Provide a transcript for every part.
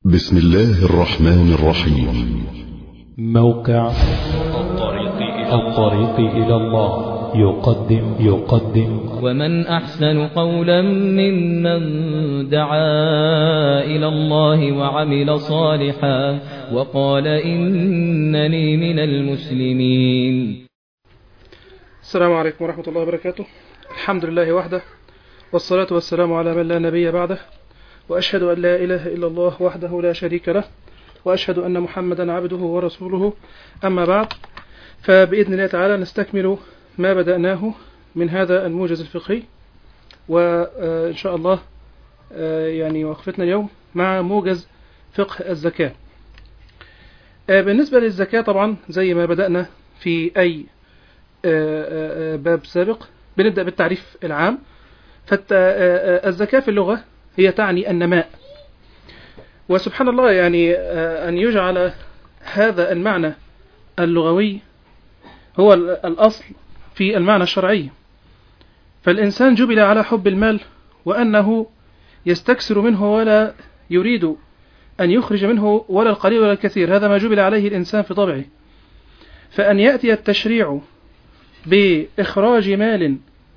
بسم الله الرحمن الرحيم موقع الطريق إلى الله يقدم يقدم ومن أحسن قولا ممن دعا إلى الله وعمل صالحا وقال إنني من المسلمين السلام عليكم ورحمة الله وبركاته الحمد لله وحده والصلاة والسلام على من لا نبي بعده وأشهد أن لا إله إلا الله وحده لا شريك له وأشهد أن محمدا عبده ورسوله أما بعد فبإذن الله تعالى نستكمل ما بدأناه من هذا الموجز الفقهي وإن شاء الله يعني وقفتنا اليوم مع موجز فقه الزكاة بالنسبة للزكاة طبعا زي ما بدأنا في أي باب سابق بنبدأ بالتعريف العام فالزكاة في اللغة هي تعني النماء وسبحان الله يعني أن يجعل هذا المعنى اللغوي هو الأصل في المعنى الشرعي فالإنسان جبل على حب المال وأنه يستكثر منه ولا يريد أن يخرج منه ولا القليل ولا الكثير هذا ما جبل عليه الإنسان في طبعه فأن يأتي التشريع بإخراج مال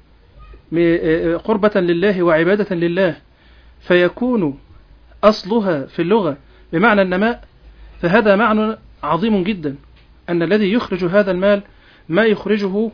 قربة لله وعبادة لله فيكون أصلها في اللغة بمعنى النماء فهذا معنى عظيم جدا أن الذي يخرج هذا المال ما يخرجه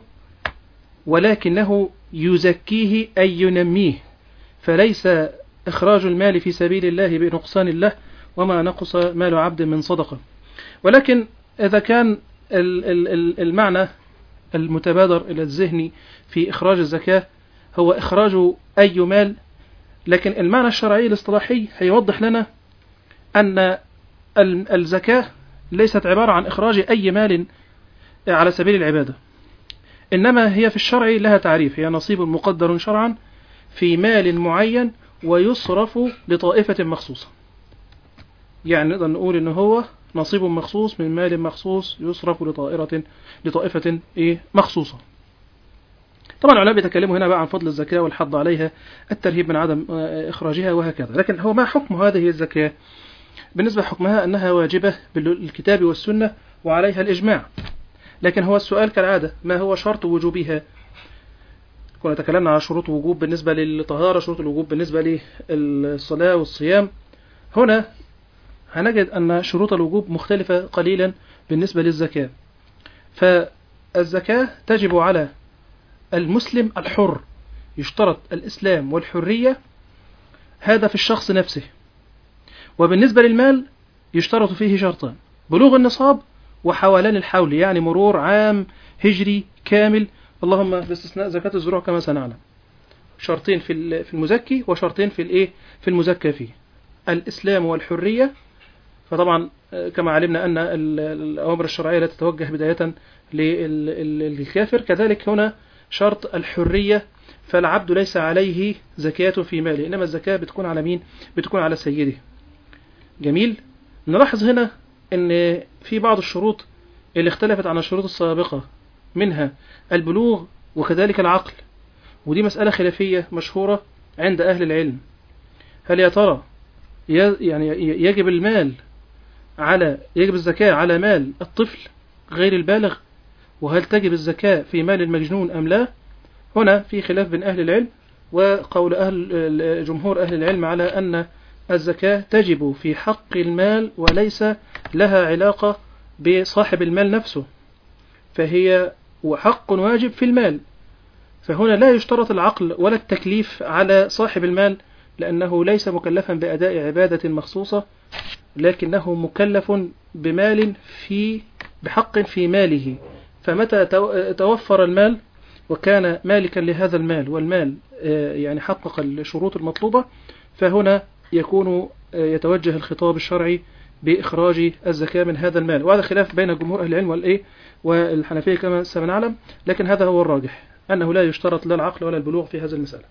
ولكنه يزكيه أي ينميه فليس إخراج المال في سبيل الله بنقصان الله وما نقص مال عبد من صدقة ولكن إذا كان المعنى المتبادر إلى الذهن في إخراج الزكاة هو إخراج أي مال لكن المعنى الشرعي الاصطلاحي هيوضح لنا أن الزكاة ليست عبارة عن إخراج أي مال على سبيل العبادة إنما هي في الشرع لها تعريف هي نصيب مقدر شرعا في مال معين ويصرف لطائفة مخصوصة يعني نقدر نقول إن هو نصيب مخصوص من مال مخصوص يصرف لطائرة لطائفة إيه مخصوصة طبعا العلماء بيتكلموا هنا بقى عن فضل الزكاة والحض عليها الترهيب من عدم إخراجها وهكذا لكن هو ما حكم هذه الزكاة بالنسبة لحكمها أنها واجبة بالكتاب والسنة وعليها الإجماع لكن هو السؤال كالعادة ما هو شرط وجوبها كنا تكلمنا على شروط وجوب بالنسبة للطهارة شروط الوجوب بالنسبة للصلاة والصيام هنا هنجد أن شروط الوجوب مختلفة قليلا بالنسبة للزكاة فالزكاة تجب على المسلم الحر يشترط الإسلام والحرية هذا في الشخص نفسه وبالنسبة للمال يشترط فيه شرطان بلوغ النصاب وحولان الحول يعني مرور عام هجري كامل اللهم باستثناء زكاة الزروع كما سنعلم شرطين في في المزكي وشرطين في الايه في المزكى فيه الإسلام والحرية فطبعا كما علمنا أن الأوامر الشرعية لا تتوجه بداية للكافر كذلك هنا شرط الحرية فالعبد ليس عليه زكاة في ماله إنما الزكاة بتكون على مين بتكون على سيده جميل نلاحظ هنا ان في بعض الشروط اللي اختلفت عن الشروط السابقة منها البلوغ وكذلك العقل ودي مسألة خلافية مشهورة عند أهل العلم هل يا ترى يعني يجب المال على يجب الزكاة على مال الطفل غير البالغ وهل تجب الزكاة في مال المجنون أم لا هنا في خلاف بين أهل العلم وقول أهل جمهور أهل العلم على أن الزكاة تجب في حق المال وليس لها علاقة بصاحب المال نفسه فهي وحق واجب في المال فهنا لا يشترط العقل ولا التكليف على صاحب المال لأنه ليس مكلفا بأداء عبادة مخصوصة لكنه مكلف بمال في بحق في ماله فمتى توفر المال وكان مالكا لهذا المال والمال يعني حقق الشروط المطلوبة فهنا يكون يتوجه الخطاب الشرعي بإخراج الزكاة من هذا المال وهذا خلاف بين جمهور أهل العلم والإيه والحنفية كما سنعلم لكن هذا هو الراجح أنه لا يشترط لا العقل ولا البلوغ في هذا المسألة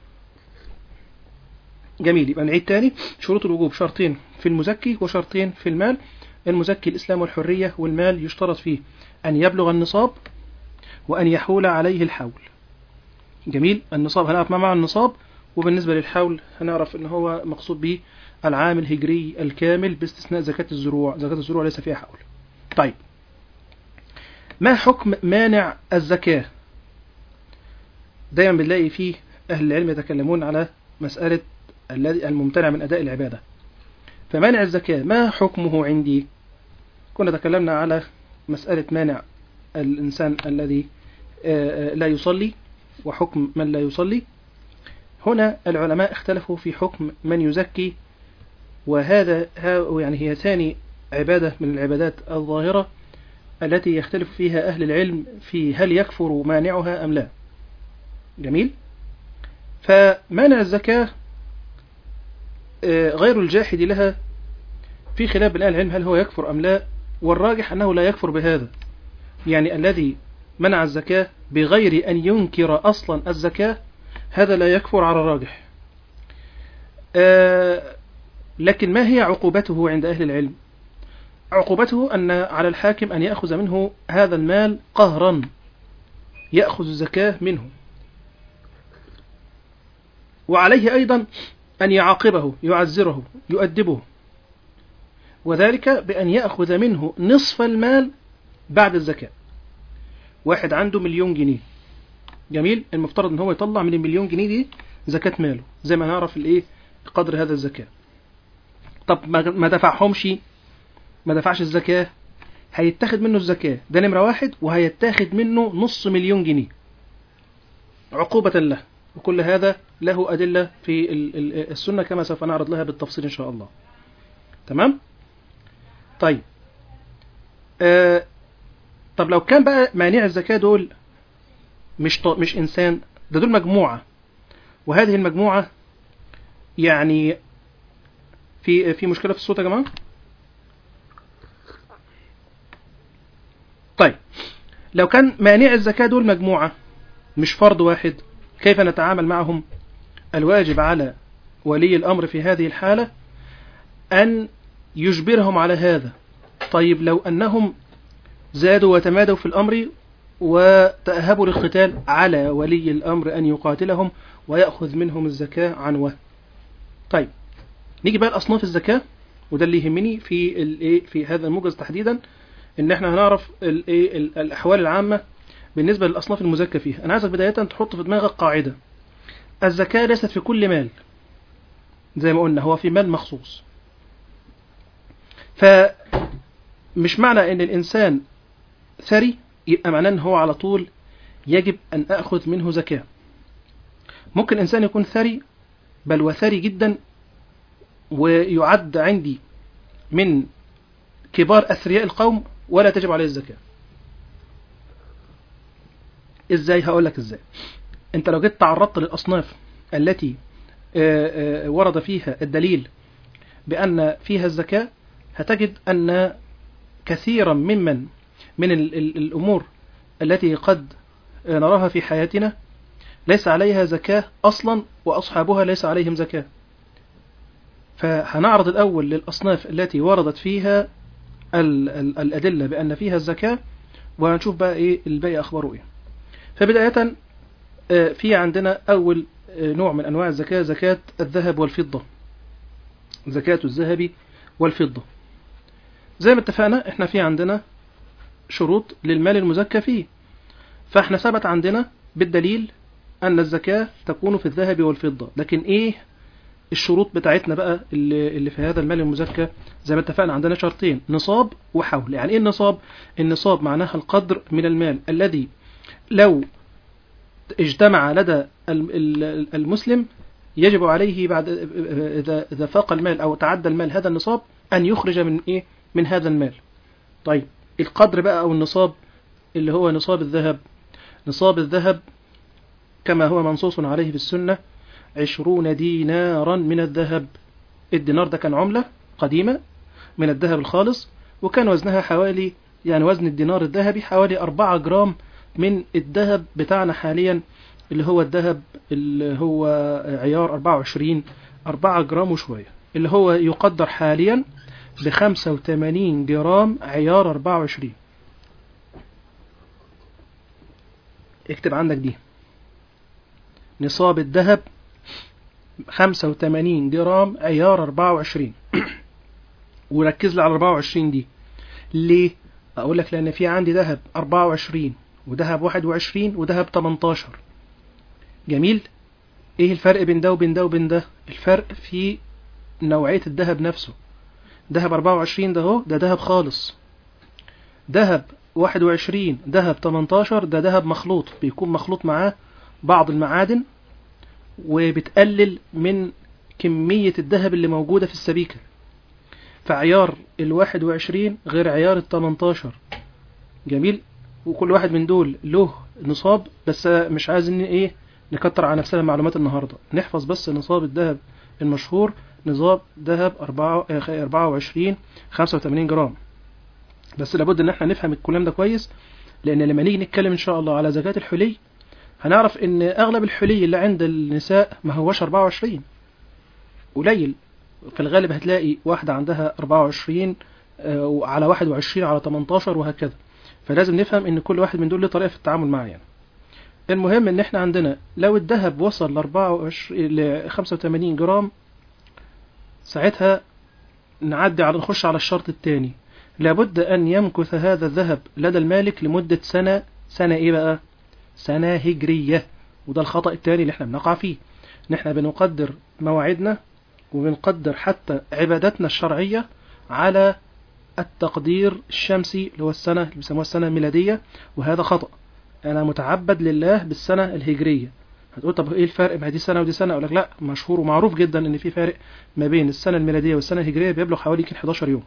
جميل يبقى نعيد تاني شروط الوجوب شرطين في المزكي وشرطين في المال المزكي الإسلام والحرية والمال يشترط فيه أن يبلغ النصاب وأن يحول عليه الحول جميل النصاب هنعرف ما معنى النصاب وبالنسبة للحول هنعرف ان هو مقصود به العام الهجري الكامل باستثناء زكاة الزروع زكاة الزروع ليس فيها حول طيب ما حكم مانع الزكاة دايما بنلاقي فيه أهل العلم يتكلمون على مسألة الذي الممتنع من أداء العبادة فمانع الزكاة ما حكمه عندي كنا تكلمنا على مسألة مانع الإنسان الذي آه، آه، لا يصلي وحكم من لا يصلي هنا العلماء اختلفوا في حكم من يزكي وهذا ها- يعني هي ثاني عبادة من العبادات الظاهرة التي يختلف فيها أهل العلم في هل يكفر مانعها أم لا جميل فمانع الزكاة آه، غير الجاحد لها في خلاف بين أهل العلم هل هو يكفر أم لا والراجح أنه لا يكفر بهذا يعني الذي منع الزكاة بغير أن ينكر أصلا الزكاة هذا لا يكفر على الراجح آه، لكن ما هي عقوبته عند أهل العلم عقوبته أن على الحاكم أن يأخذ منه هذا المال قهرا يأخذ الزكاة منه وعليه أيضا أن يعاقبه يعزره يؤدبه وذلك بأن يأخذ منه نصف المال بعد الزكاة واحد عنده مليون جنيه جميل المفترض ان هو يطلع من المليون جنيه دي زكاة ماله زي ما نعرف الايه قدر هذا الزكاة طب ما ما دفعهمش ما دفعش الزكاة هيتاخد منه الزكاة ده نمرة واحد وهيتاخد منه نص مليون جنيه عقوبة له وكل هذا له أدلة في ال- ال- السنة كما سوف نعرض لها بالتفصيل إن شاء الله تمام طيب آه طب لو كان بقى مانع الزكاة دول مش ط... مش إنسان ده دول مجموعة وهذه المجموعة يعني في في مشكلة في الصوت يا جماعة طيب لو كان مانع الزكاة دول مجموعة مش فرد واحد كيف نتعامل معهم الواجب على ولي الأمر في هذه الحالة أن يجبرهم على هذا طيب لو أنهم زادوا وتمادوا في الأمر وتأهبوا للقتال على ولي الأمر أن يقاتلهم ويأخذ منهم الزكاة عنوة طيب نيجي بقى لأصناف الزكاة وده اللي يهمني في الايه في هذا الموجز تحديدا ان احنا هنعرف الايه ال- الاحوال العامه بالنسبه للاصناف المزكى فيها انا عايزك بدايه تحط في دماغك قاعده الزكاه ليست في كل مال زي ما قلنا هو في مال مخصوص فمش معنى ان الانسان ثري يبقى معناه ان هو على طول يجب ان اخذ منه زكاه ممكن انسان يكون ثري بل وثري جدا ويعد عندي من كبار أثرياء القوم ولا تجب عليه الزكاة إزاي هقول لك إزاي أنت لو جيت تعرضت للأصناف التي آه، آه، ورد فيها الدليل بأن فيها الزكاة هتجد أن كثيرا ممن من ال- ال- الأمور التي قد آه، نراها في حياتنا ليس عليها زكاة أصلا وأصحابها ليس عليهم زكاة فهنعرض الأول للأصناف التي وردت فيها ال- ال- الأدلة بأن فيها الزكاة وهنشوف بقى إيه الباقي أخباره إيه فبداية آه، في عندنا أول آه، نوع من أنواع الزكاة زكاة الذهب والفضة زكاة الذهب والفضة زي ما اتفقنا احنا في عندنا شروط للمال المزكى فيه فاحنا ثبت عندنا بالدليل أن الزكاة تكون في الذهب والفضة لكن إيه الشروط بتاعتنا بقى اللي, اللي في هذا المال المزكى زي ما اتفقنا عندنا شرطين نصاب وحول يعني ايه النصاب النصاب معناها القدر من المال الذي لو اجتمع لدى ال- ال- المسلم يجب عليه بعد اذا اذا فاق المال او تعدى المال هذا النصاب ان يخرج من ايه من هذا المال طيب القدر بقى او النصاب اللي هو نصاب الذهب نصاب الذهب كما هو منصوص عليه في السنة عشرون دينارا من الذهب الدينار ده كان عملة قديمة من الذهب الخالص وكان وزنها حوالي يعني وزن الدينار الذهبي حوالي أربعة جرام من الذهب بتاعنا حاليا اللي هو الذهب اللي هو عيار 24 4 جرام وشوية اللي هو يقدر حاليا ب 85 جرام عيار 24 اكتب عندك دي نصاب الذهب 85 جرام عيار 24 وركز لي على 24 دي ليه اقول لك لان في عندي ذهب 24 وذهب 21 وذهب 18 جميل ايه الفرق بين ده وبين ده وبين ده الفرق في نوعية الذهب نفسه ذهب 24 ده اهو ده ذهب خالص ذهب 21 ذهب 18 ده ذهب مخلوط بيكون مخلوط معاه بعض المعادن وبتقلل من كمية الذهب اللي موجودة في السبيكة فعيار ال 21 غير عيار ال 18 جميل وكل واحد من دول له نصاب بس مش عايز ان ايه نكتر على نفسنا معلومات النهارده نحفظ بس نصاب الذهب المشهور نصاب ذهب 24 85 جرام بس لابد ان احنا نفهم الكلام ده كويس لان لما نيجي نتكلم ان شاء الله على زكاة الحلي هنعرف ان اغلب الحلي اللي عند النساء ما هوش 24 قليل في الغالب هتلاقي واحدة عندها 24 آه، على 21 على 18 وهكذا فلازم نفهم ان كل واحد من دول له طريقة في التعامل معاه يعني المهم ان احنا عندنا لو الذهب وصل ل 24 ل 85 جرام ساعتها نعدي على نخش على الشرط الثاني لابد ان يمكث هذا الذهب لدى المالك لمدة سنة سنة ايه بقى سنة هجرية وده الخطأ الثاني اللي احنا بنقع فيه ان احنا بنقدر مواعيدنا وبنقدر حتى عباداتنا الشرعية على التقدير الشمسي اللي هو السنة اللي بيسموها السنة الميلادية وهذا خطأ أنا متعبد لله بالسنة الهجرية هتقول طب ايه الفرق ما دي سنة ودي سنة اقول لك لا مشهور ومعروف جدا ان في فارق ما بين السنة الميلادية والسنة الهجرية بيبلغ حوالي يمكن 11 يوم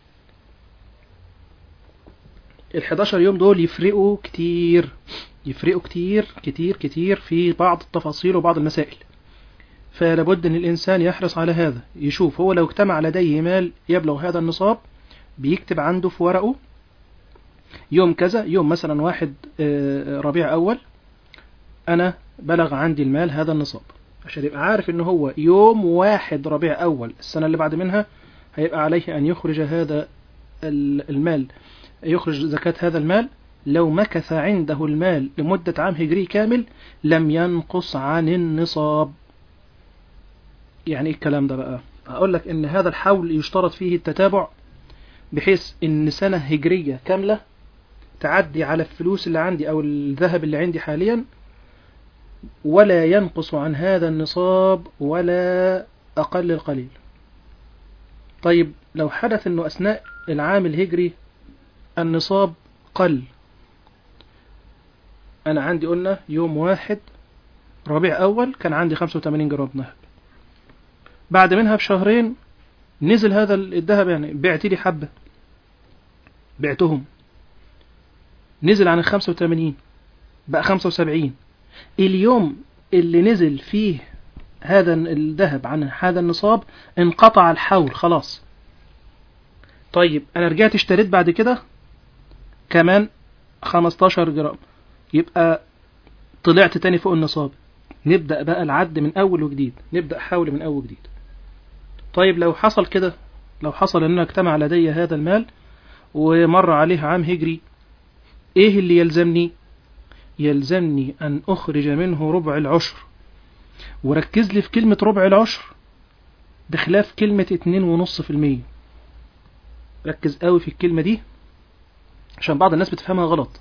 ال 11 يوم دول يفرقوا كتير يفرقوا كتير كتير كتير في بعض التفاصيل وبعض المسائل فلابد ان الانسان يحرص على هذا يشوف هو لو اجتمع لديه مال يبلغ هذا النصاب بيكتب عنده في ورقه يوم كذا يوم مثلا واحد آه، ربيع اول انا بلغ عندي المال هذا النصاب عشان يبقى عارف ان هو يوم واحد ربيع اول السنة اللي بعد منها هيبقى عليه ان يخرج هذا ال- المال يخرج زكاة هذا المال لو مكث عنده المال لمدة عام هجري كامل لم ينقص عن النصاب يعني ايه الكلام ده بقى اقول لك ان هذا الحول يشترط فيه التتابع بحيث ان سنة هجرية كاملة تعدي على الفلوس اللي عندي او الذهب اللي عندي حاليا ولا ينقص عن هذا النصاب ولا اقل القليل طيب لو حدث انه اثناء العام الهجري النصاب قل انا عندي قلنا يوم واحد ربيع اول كان عندي 85 جرام ذهب بعد منها بشهرين نزل هذا الذهب يعني بعت لي حبة بعتهم نزل عن ال 85 بقى 75 اليوم اللي نزل فيه هذا الذهب عن هذا النصاب انقطع الحول خلاص طيب انا رجعت اشتريت بعد كده كمان 15 جرام يبقى طلعت تاني فوق النصاب نبدأ بقى العد من أول وجديد نبدأ حول من أول وجديد طيب لو حصل كده لو حصل ان انا اجتمع لدي هذا المال ومر عليه عام هجري ايه اللي يلزمني يلزمني ان اخرج منه ربع العشر وركز لي في كلمة ربع العشر بخلاف كلمة اتنين ونص في المية ركز قوي في الكلمة دي عشان بعض الناس بتفهمها غلط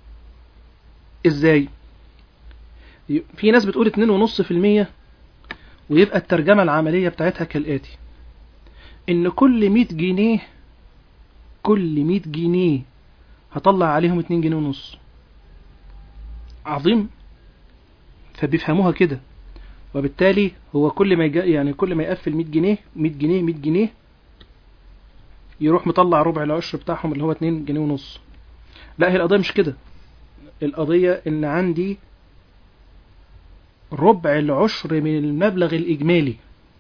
ازاي في ناس بتقول اتنين ونص في المية ويبقى الترجمة العملية بتاعتها كالآتي إن كل مية جنيه كل مية جنيه هطلع عليهم اتنين جنيه ونص عظيم فبيفهموها كده وبالتالي هو كل ما يجا يعني كل ما يقفل 100 جنيه 100 جنيه 100 جنيه يروح مطلع ربع العشر بتاعهم اللي هو 2 جنيه ونص لا هي القضية مش كده القضية ان عندي ربع العشر من المبلغ الإجمالي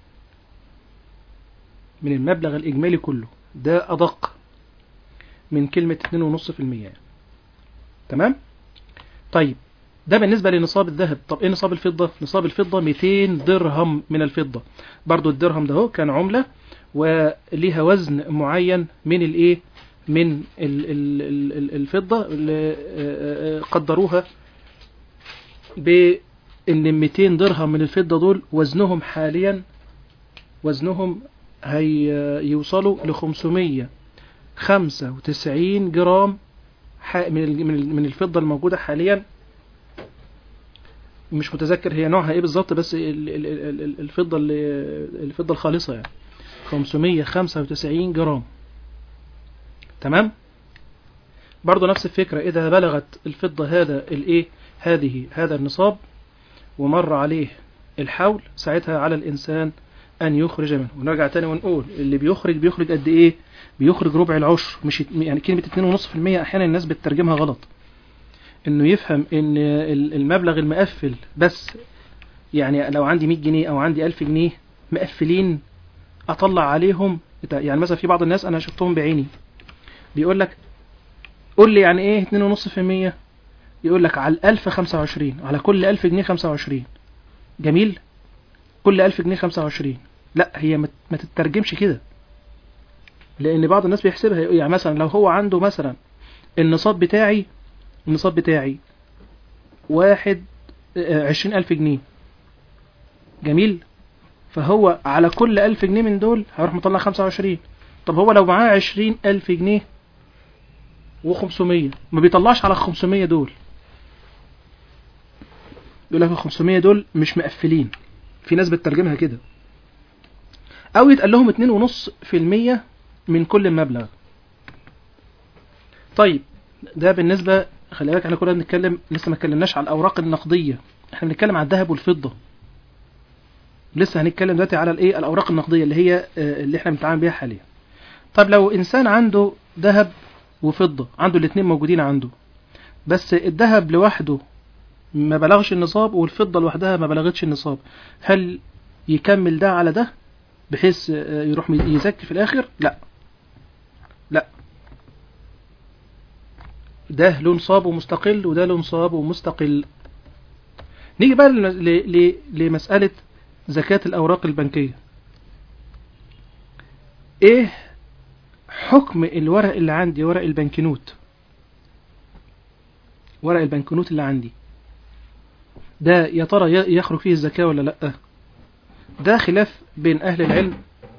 من المبلغ الإجمالي كله ده أدق من كلمة 2.5% يعني. تمام طيب ده بالنسبة لنصاب الذهب طب ايه نصاب الفضة نصاب الفضة 200 درهم من الفضة برضو الدرهم ده هو كان عملة وليها وزن معين من الايه من ال ال ال ال الفضة اللي قدروها ب ان 200 درهم من الفضة دول وزنهم حاليا وزنهم هيوصلوا ل 595 جرام ح- من ال- من ال- من الفضة الموجودة حاليا مش متذكر هي نوعها ايه بالظبط بس ال- ال- ال- ال- الفضة اللي- الفضة الخالصة يعني 595 جرام تمام برضو نفس الفكرة إذا بلغت الفضة هذا الإيه هذه هذا النصاب ومر عليه الحول ساعتها على الإنسان أن يخرج منه ونرجع تاني ونقول اللي بيخرج بيخرج قد إيه بيخرج ربع العشر مش يعني كلمة 2.5% أحيانا الناس بتترجمها غلط إنه يفهم إن ال- المبلغ المقفل بس يعني لو عندي 100 جنيه أو عندي 1000 جنيه مقفلين أطلع عليهم يعني مثلا في بعض الناس أنا شفتهم بعيني بيقول لك قول لي يعني ايه 2.5% يقول لك على الألف 25 على كل 1000 جنيه 25 جميل كل 1000 جنيه 25 لا هي ما ما تترجمش كده لأن بعض الناس بيحسبها يعني مثلا لو هو عنده مثلا النصاب بتاعي النصاب بتاعي واحد آه، عشرين ألف جنيه جميل فهو على كل ألف جنيه من دول هيروح مطلع خمسة وعشرين طب هو لو معاه عشرين ألف جنيه وخمسمية ما بيطلعش على الخمسمية دول يقول لك الخمسمية دول مش مقفلين في ناس بتترجمها كده أو يتقال لهم اتنين ونص في المية من كل مبلغ طيب ده بالنسبة خلي بالك احنا كنا بنتكلم لسه ما اتكلمناش على الأوراق النقدية احنا بنتكلم على الذهب والفضة لسه هنتكلم دلوقتي على الايه الأوراق النقدية اللي هي آه، اللي احنا بنتعامل بيها حاليا طب لو إنسان عنده ذهب وفضة عنده الاتنين موجودين عنده بس الذهب لوحده ما بلغش النصاب والفضة لوحدها ما بلغتش النصاب هل يكمل ده على ده بحيث آه، يروح يزكي في الآخر لا لا ده له نصاب ومستقل وده له نصاب ومستقل نيجي بقى للم- ل- ل- لمسألة زكاة الأوراق البنكية إيه حكم الورق اللي عندي ورق البنكنوت ورق البنكنوت اللي عندي ده يا ترى ي- يخرج فيه الزكاة ولا لأ ده خلاف بين أهل العلم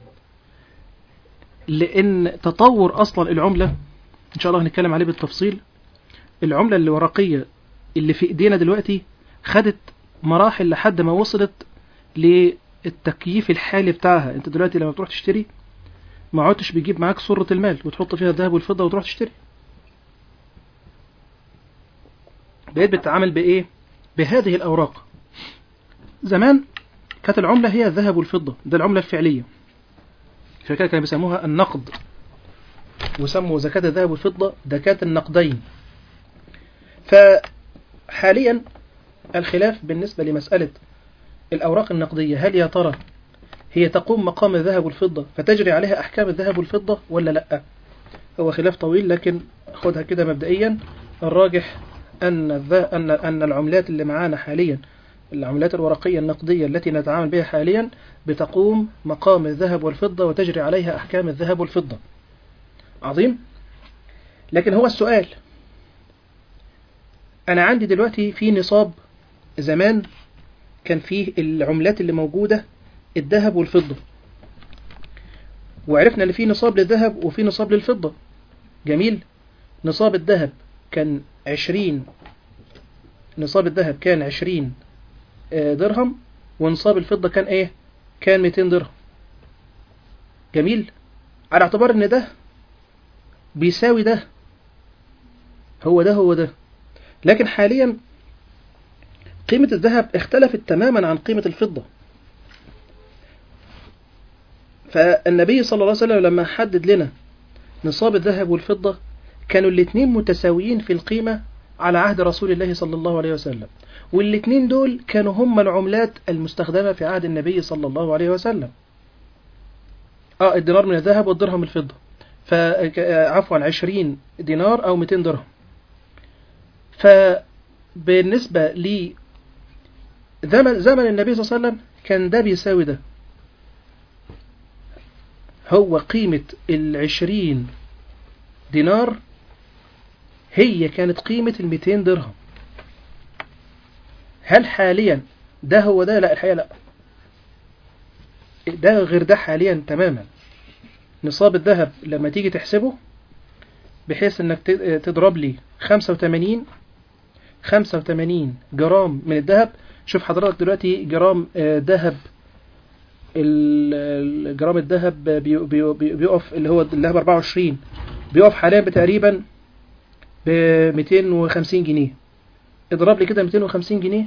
لأن تطور أصلا العملة إن شاء الله هنتكلم عليه بالتفصيل العملة الورقية اللي في إيدينا دلوقتي خدت مراحل لحد ما وصلت للتكييف الحالي بتاعها انت دلوقتي لما بتروح تشتري ما عدتش بيجيب معاك صورة المال وتحط فيها الذهب والفضة وتروح تشتري بقيت بتتعامل بإيه بهذه الأوراق زمان كانت العملة هي الذهب والفضة ده العملة الفعلية عشان كده كانوا بيسموها النقد وسموا زكاة الذهب والفضة زكاة النقدين فحاليا الخلاف بالنسبة لمسألة الأوراق النقدية هل يا ترى هي تقوم مقام الذهب والفضة فتجري عليها أحكام الذهب والفضة ولا لأ هو خلاف طويل لكن خدها كده مبدئيا الراجح أن, الذ- أن, أن العملات اللي معانا حاليا العملات الورقية النقدية التي نتعامل بها حاليا بتقوم مقام الذهب والفضة وتجري عليها أحكام الذهب والفضة عظيم لكن هو السؤال أنا عندي دلوقتي في نصاب زمان كان فيه العملات اللي موجودة الذهب والفضة وعرفنا ان في نصاب للذهب وفي نصاب للفضة جميل نصاب الذهب كان عشرين نصاب الذهب كان عشرين آه، درهم ونصاب الفضة كان ايه كان 200 درهم جميل على اعتبار ان ده بيساوي ده هو ده هو ده لكن حاليا قيمة الذهب اختلفت تماما عن قيمة الفضة فالنبي صلى الله عليه وسلم لما حدد لنا نصاب الذهب والفضة كانوا الاثنين متساويين في القيمة على عهد رسول الله صلى الله عليه وسلم والاثنين دول كانوا هم العملات المستخدمة في عهد النبي صلى الله عليه وسلم اه الدينار من الذهب والدرهم من الفضة فعفوا 20 دينار او 200 درهم فبالنسبة لي زمن زمن النبي صلى الله عليه وسلم كان ده بيساوي ده هو قيمة العشرين دينار هي كانت قيمة الميتين درهم هل حاليا ده هو ده لا الحقيقة لا ده غير ده حاليا تماما نصاب الذهب لما تيجي تحسبه بحيث انك ت- تضرب لي 85 85 جرام من الذهب شوف حضرتك دلوقتي جرام آه، ذهب ال- ال- جرام الذهب بي- بي- بي- بيقف اللي هو الذهب 24 بيقف حاليا بتقريبا ب 250 جنيه اضرب لي كده 250 جنيه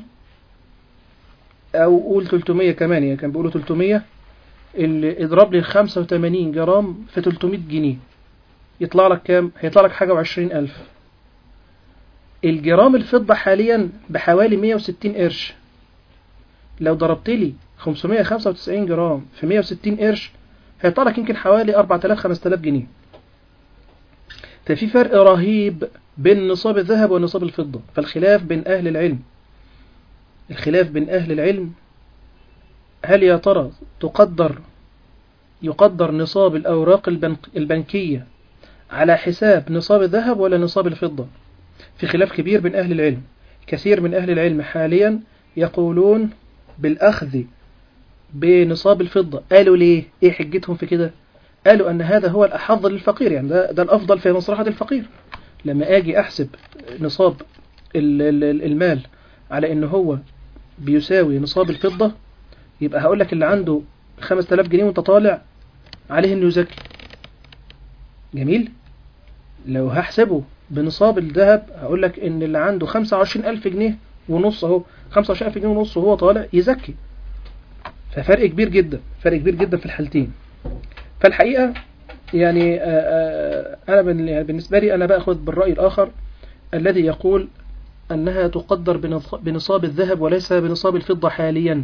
او قول 300 كمان يعني كان بيقولوا 300 اللي اضرب لي 85 جرام في 300 جنيه يطلع لك كام هيطلع لك حاجة وعشرين ألف الجرام الفضة حاليا بحوالي 160 قرش لو ضربت لي 595 جرام في 160 قرش هيطلع لك يمكن حوالي 4000 5000 جنيه ففي فرق رهيب بين نصاب الذهب ونصاب الفضة فالخلاف بين أهل العلم الخلاف بين أهل العلم هل يا ترى تقدر يقدر نصاب الأوراق البنك البنكية على حساب نصاب الذهب ولا نصاب الفضة في خلاف كبير بين أهل العلم كثير من أهل العلم حاليا يقولون بالأخذ بنصاب الفضة قالوا ليه إيه حجتهم في كده قالوا أن هذا هو الأحظ للفقير يعني ده, ده الأفضل في مصلحة الفقير لما أجي أحسب نصاب ال- ال- المال على أنه هو بيساوي نصاب الفضة يبقى هقول لك اللي عنده 5000 جنيه وانت طالع عليه انه يزكي جميل لو هحسبه بنصاب الذهب هقول لك ان اللي عنده 25000 جنيه ونص اهو 25000 جنيه ونص وهو طالع يزكي ففرق كبير جدا فرق كبير جدا في الحالتين فالحقيقة يعني آه، آه، أنا بن- يعني بالنسبة لي أنا بأخذ بالرأي الآخر الذي يقول أنها تقدر بنص- بنصاب الذهب وليس بنصاب الفضة حاليا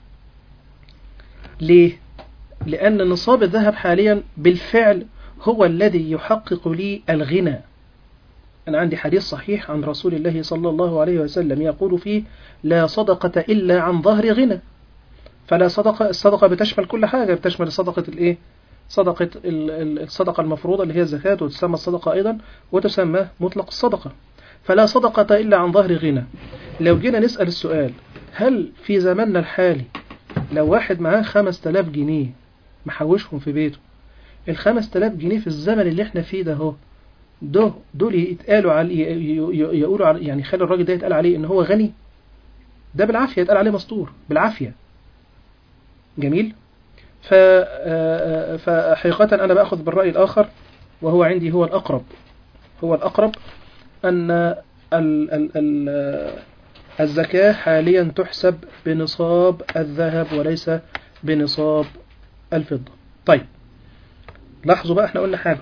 ليه؟ لأن نصاب الذهب حاليا بالفعل هو الذي يحقق لي الغنى أنا عندي حديث صحيح عن رسول الله صلى الله عليه وسلم يقول فيه لا صدقة إلا عن ظهر غنى فلا صدقة الصدقة بتشمل كل حاجة بتشمل صدقة الإيه؟ صدقة ال- ال- الصدقة المفروضة اللي هي الزكاة وتسمى الصدقة أيضا وتسمى مطلق الصدقة فلا صدقة إلا عن ظهر غنى لو جينا نسأل السؤال هل في زماننا الحالي لو واحد معاه خمس تلاف جنيه محوشهم في بيته الخمس تلاف جنيه في الزمن اللي احنا فيه ده هو ده دول يتقالوا على ي- ي- يقولوا على يعني خلي الراجل ده يتقال عليه ان هو غني ده بالعافية يتقال عليه مستور بالعافية جميل ف آه، فحقيقة أنا بأخذ بالرأي الآخر وهو عندي هو الأقرب هو الأقرب أن ال ال ال الزكاة حاليا تحسب بنصاب الذهب وليس بنصاب الفضة طيب لاحظوا بقى احنا قلنا حاجة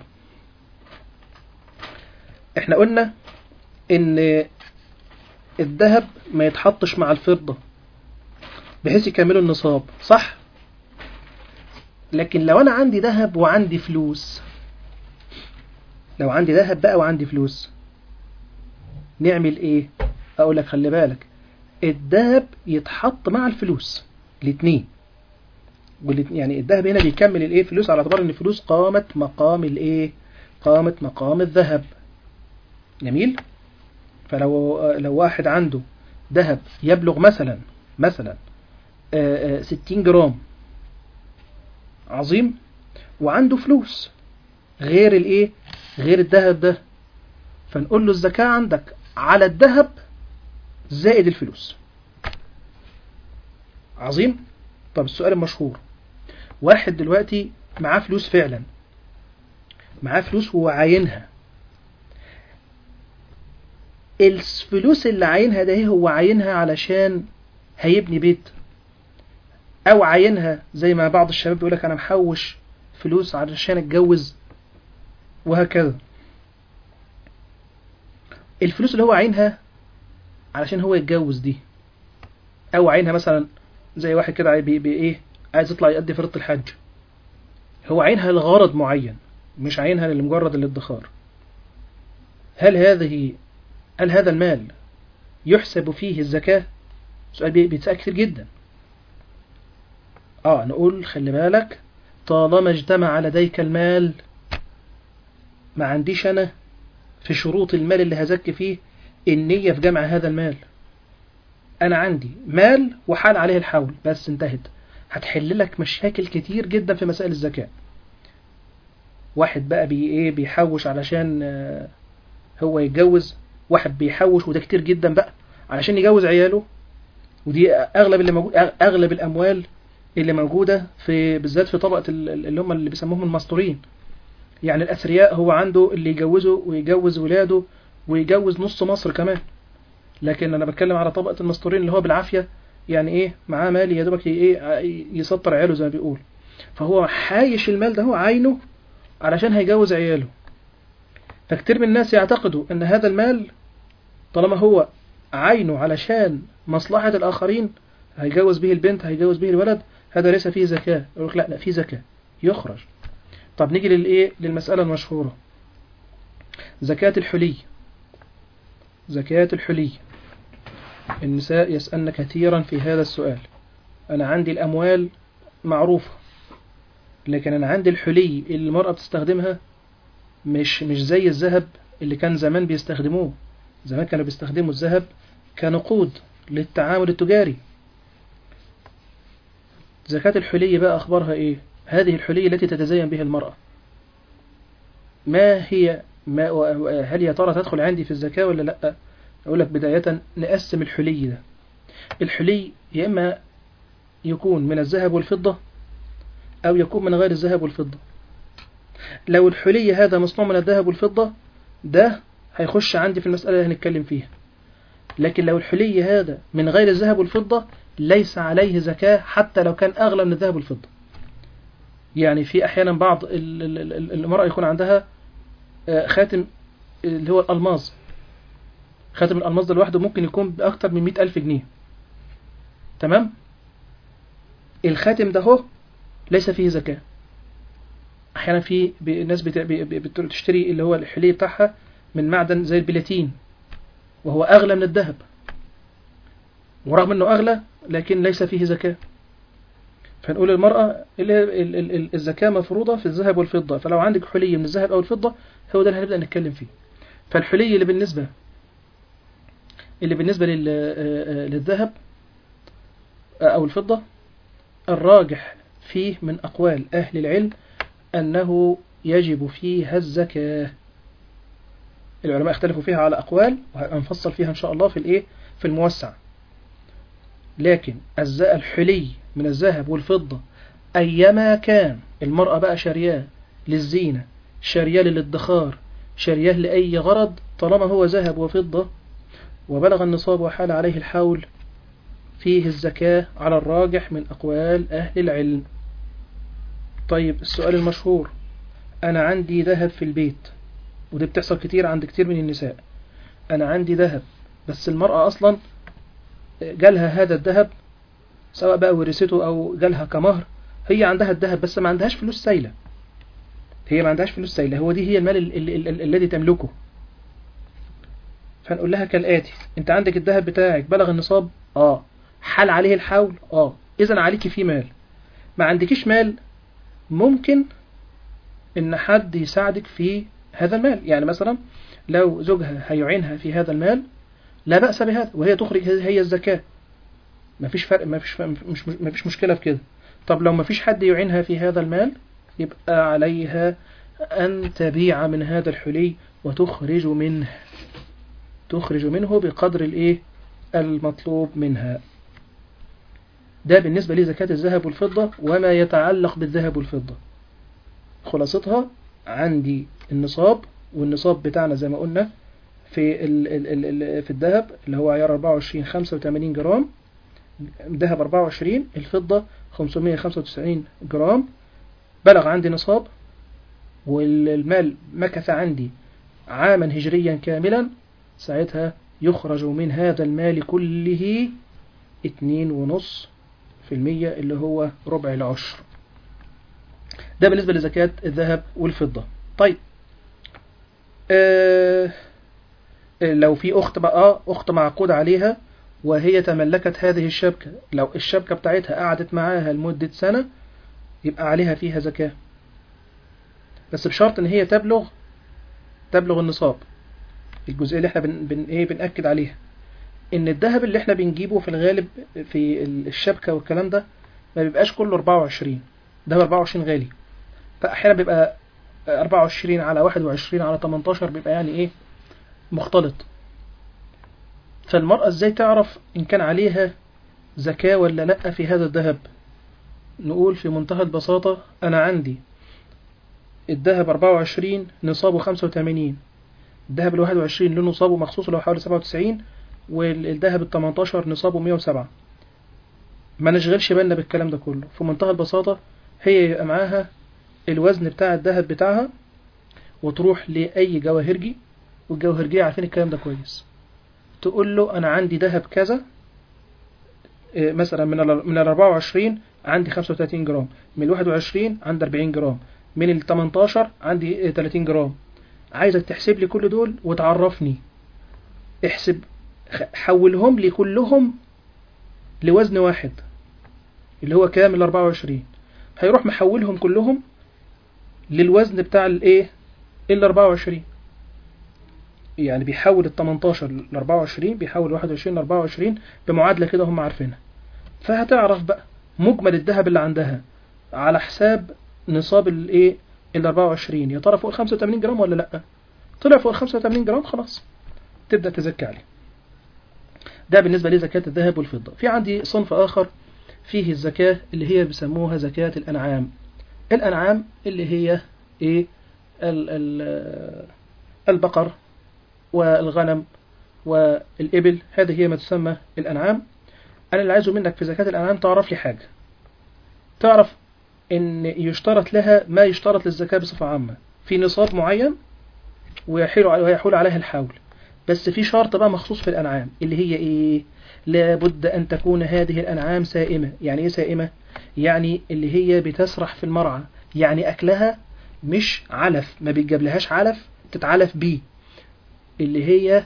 احنا قلنا ان الذهب ما يتحطش مع الفضة بحيث يكملوا النصاب صح لكن لو انا عندي ذهب وعندي فلوس لو عندي ذهب بقى وعندي فلوس نعمل ايه اقول لك خلي بالك الذهب يتحط مع الفلوس الاثنين والاتنين- يعني الذهب هنا بيكمل الايه فلوس على اعتبار ان الفلوس قامت مقام الايه قامت مقام الذهب جميل فلو لو واحد عنده ذهب يبلغ مثلا مثلا آه، آه، 60 جرام عظيم وعنده فلوس غير الايه غير الذهب ده فنقول له الزكاة عندك على الذهب زائد الفلوس عظيم طب السؤال المشهور واحد دلوقتي معاه فلوس فعلا معاه فلوس وهو عاينها الفلوس اللي عاينها ده هو عاينها علشان هيبني بيت او عاينها زي ما بعض الشباب بيقول لك انا محوش فلوس علشان اتجوز وهكذا الفلوس اللي هو عاينها علشان هو يتجوز دي او عاينها مثلا زي واحد كده عاي- بي بي ايه عايز يطلع يؤدي فريضة الحج هو عاينها لغرض معين مش عاينها لمجرد الادخار هل هذه هل هذا المال يحسب فيه الزكاة سؤال بي- بيتسأل كتير جدا اه نقول خلي بالك طالما اجتمع لديك المال ما عنديش انا في شروط المال اللي هزكي فيه النية في جمع هذا المال انا عندي مال وحال عليه الحول بس انتهت هتحل لك مشاكل كتير جدا في مسائل الزكاة واحد بقى بي ايه بيحوش علشان آه، هو يتجوز واحد بيحوش وده كتير جدا بقى علشان يجوز عياله ودي اغلب اللي موجود اغلب الاموال اللي موجوده في بالذات في طبقه ال- ال- اللي هم اللي بيسموهم المستورين يعني الاثرياء هو عنده اللي يجوزه ويجوز ولاده ويجوز نص مصر كمان لكن انا بتكلم على طبقه المستورين اللي هو بالعافيه يعني ايه معاه مال يا دوبك ي- ايه يسطر عياله زي ما بيقول فهو حايش المال ده هو عينه علشان هيجوز عياله فكتير من الناس يعتقدوا ان هذا المال طالما هو عينه علشان مصلحة الآخرين هيجوز به البنت هيجوز به الولد هذا ليس فيه زكاة يقول لك لا لا فيه زكاة يخرج طب نيجي للإيه للمسألة المشهورة زكاة الحلي زكاة الحلي النساء يسألن كثيرا في هذا السؤال أنا عندي الأموال معروفة لكن أنا عندي الحلي اللي المرأة بتستخدمها مش مش زي الذهب اللي كان زمان بيستخدموه زمان كانوا بيستخدموا الذهب كنقود للتعامل التجاري زكاة الحلي بقى أخبارها إيه هذه الحلي التي تتزين بها المرأة ما هي ما هل يا ترى تدخل عندي في الزكاة ولا لأ أقول لك بداية نقسم الحلي ده الحلي يا إما يكون من الذهب والفضة أو يكون من غير الذهب والفضة لو الحلي هذا مصنوع من الذهب والفضة ده هيخش عندي في المسألة اللي هنتكلم فيها لكن لو الحلي هذا من غير الذهب والفضة ليس عليه زكاة حتى لو كان أغلى من الذهب والفضة يعني في أحيانا بعض ال- ال- ال- المرأة يكون عندها آه، خاتم اللي هو الألماظ خاتم الألماظ ده لوحده ممكن يكون بأكتر من مئة ألف جنيه تمام الخاتم ده هو ليس فيه زكاة أحيانا في ب- ناس بت- ب- ب- بتشتري اللي هو الحلي بتاعها من معدن زي البلاتين وهو أغلى من الذهب ورغم أنه أغلى لكن ليس فيه زكاة فنقول المرأة اللي ال- ال- ال- الزكاة مفروضة في الذهب والفضة فلو عندك حلي من الذهب أو الفضة هو ده اللي هنبدأ نتكلم فيه فالحلي اللي بالنسبة اللي بالنسبة لل- آه، آه، للذهب آه، أو الفضة الراجح فيه من أقوال أهل العلم أنه يجب فيها الزكاة العلماء اختلفوا فيها على أقوال وهنفصل فيها إن شاء الله في الإيه في الموسع لكن الز- الحلي من الذهب والفضة أيما كان المرأة بقى شارياه للزينة شارياه للادخار شارياه لأي غرض طالما هو ذهب وفضة وبلغ النصاب وحال عليه الحول فيه الزكاة على الراجح من أقوال أهل العلم طيب السؤال المشهور أنا عندي ذهب في البيت ودي بتحصل كتير عند كتير من النساء أنا عندي ذهب بس المرأة أصلا جالها هذا الذهب سواء بقى ورثته أو جالها كمهر هي عندها الذهب بس ما عندهاش فلوس سايلة هي ما عندهاش فلوس سايلة هو دي هي المال ال- ال- ال- الذي تملكه فنقول لها كالآتي انت عندك الذهب بتاعك بلغ النصاب اه حال عليه الحول اه اذا عليك فيه مال ما عندكيش مال ممكن ان حد يساعدك في هذا المال يعني مثلا لو زوجها هيعينها في هذا المال لا بأس بهذا وهي تخرج هي الزكاة مفيش فرق مفيش مش مفيش مشكلة في كده طب لو مفيش حد يعينها في هذا المال يبقى عليها أن تبيع من هذا الحلي وتخرج منه تخرج منه بقدر الايه المطلوب منها ده بالنسبة لزكاة الذهب والفضة وما يتعلق بالذهب والفضة خلاصتها عندي النصاب والنصاب بتاعنا زي ما قلنا في ال ال ال ال في الذهب اللي هو عيار 24 85 جرام ذهب 24 الفضة 595 جرام بلغ عندي نصاب والمال مكث عندي عاما هجريا كاملا ساعتها يخرج من هذا المال كله اتنين ونص في المية اللي هو ربع العشر ده بالنسبة لزكاة الذهب والفضة طيب آه لو في أخت بقى أخت معقود عليها وهي تملكت هذه الشبكة لو الشبكة بتاعتها قعدت معاها لمدة سنة يبقى عليها فيها زكاة بس بشرط ان هي تبلغ تبلغ النصاب الجزئية اللي احنا بن, بن ايه بنأكد عليها ان الذهب اللي احنا بنجيبه في الغالب في ال- الشبكة والكلام ده ما بيبقاش كله 24 ده 24 غالي فاحيانا بيبقى 24 على 21 على 18 بيبقى يعني ايه مختلط فالمرأة ازاي تعرف ان كان عليها زكاة ولا لا في هذا الذهب نقول في منتهى البساطة انا عندي الذهب 24 نصابه 85 الذهب ال 21 له نصابه مخصوص اللي هو حوالي 97 والذهب ال 18 نصابه 107 ما نشغلش بالنا بالكلام ده كله في منتهى البساطة هي يبقى معاها الوزن بتاع الذهب بتاعها وتروح لأي جواهرجي والجواهرجية عارفين الكلام ده كويس تقول له أنا عندي ذهب كذا إيه، مثلا من ال من ال 24 عندي 35 جرام من ال 21 عندي 40 جرام من ال 18 عندي إيه، 30 جرام عايزك تحسب لي كل دول وتعرفني احسب خ- حولهم لي كلهم لوزن واحد اللي هو كام ال 24 هيروح محولهم كلهم للوزن بتاع الايه ال 24 يعني بيحول ال 18 ل 24 بيحول 21 ل 24 بمعادلة كده هم عارفينها فهتعرف بقى مجمل الذهب اللي عندها على حساب نصاب الايه ال 24 يا ترى فوق ال 85 جرام ولا لا طلع فوق ال 85 جرام خلاص تبدأ تزكي عليه ده بالنسبة لزكاة الذهب والفضة في عندي صنف آخر فيه الزكاة اللي هي بيسموها زكاة الأنعام الأنعام اللي هي إيه ال ال البقر والغنم والإبل هذه هي ما تسمى الأنعام أنا اللي عايزه منك في زكاة الأنعام تعرف لي حاجة تعرف إن يشترط لها ما يشترط للزكاة بصفة عامة في نصاب معين ويحول ويحول عليها الحول بس في شرط بقى مخصوص في الأنعام اللي هي إيه لابد أن تكون هذه الأنعام سائمة يعني إيه سائمة يعني اللي هي بتسرح في المرعى يعني أكلها مش علف ما بيتجابلهاش علف تتعلف بيه اللي هي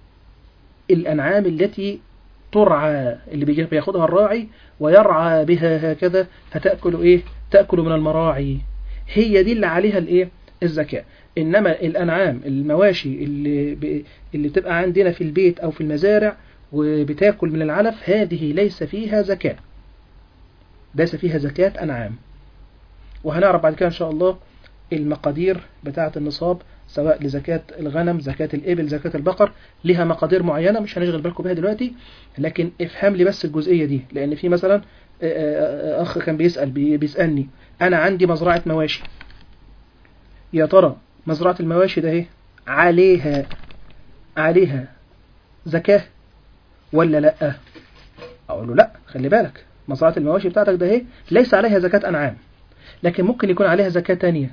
الأنعام التي ترعى اللي بيجي- بياخدها الراعي ويرعى بها هكذا فتأكل إيه تأكل من المراعي هي دي اللي عليها الإيه الزكاة إنما الأنعام المواشي اللي ب... اللي بتبقى عندنا في البيت أو في المزارع وبتاكل من العلف هذه ليس فيها زكاة ليس فيها زكاة أنعام وهنعرف بعد كده إن شاء الله المقادير بتاعة النصاب سواء لزكاة الغنم زكاة الإبل زكاة البقر لها مقادير معينة مش هنشغل بالكم بها دلوقتي لكن افهم لي بس الجزئية دي لأن في مثلا آه، آه، أخ كان بيسأل بي- بيسألني أنا عندي مزرعة مواشي يا ترى مزرعة المواشي ده ايه عليها عليها زكاة ولا لا اقول له لا خلي بالك مزرعة المواشي بتاعتك ده ايه ليس عليها زكاة انعام لكن ممكن يكون عليها زكاة تانية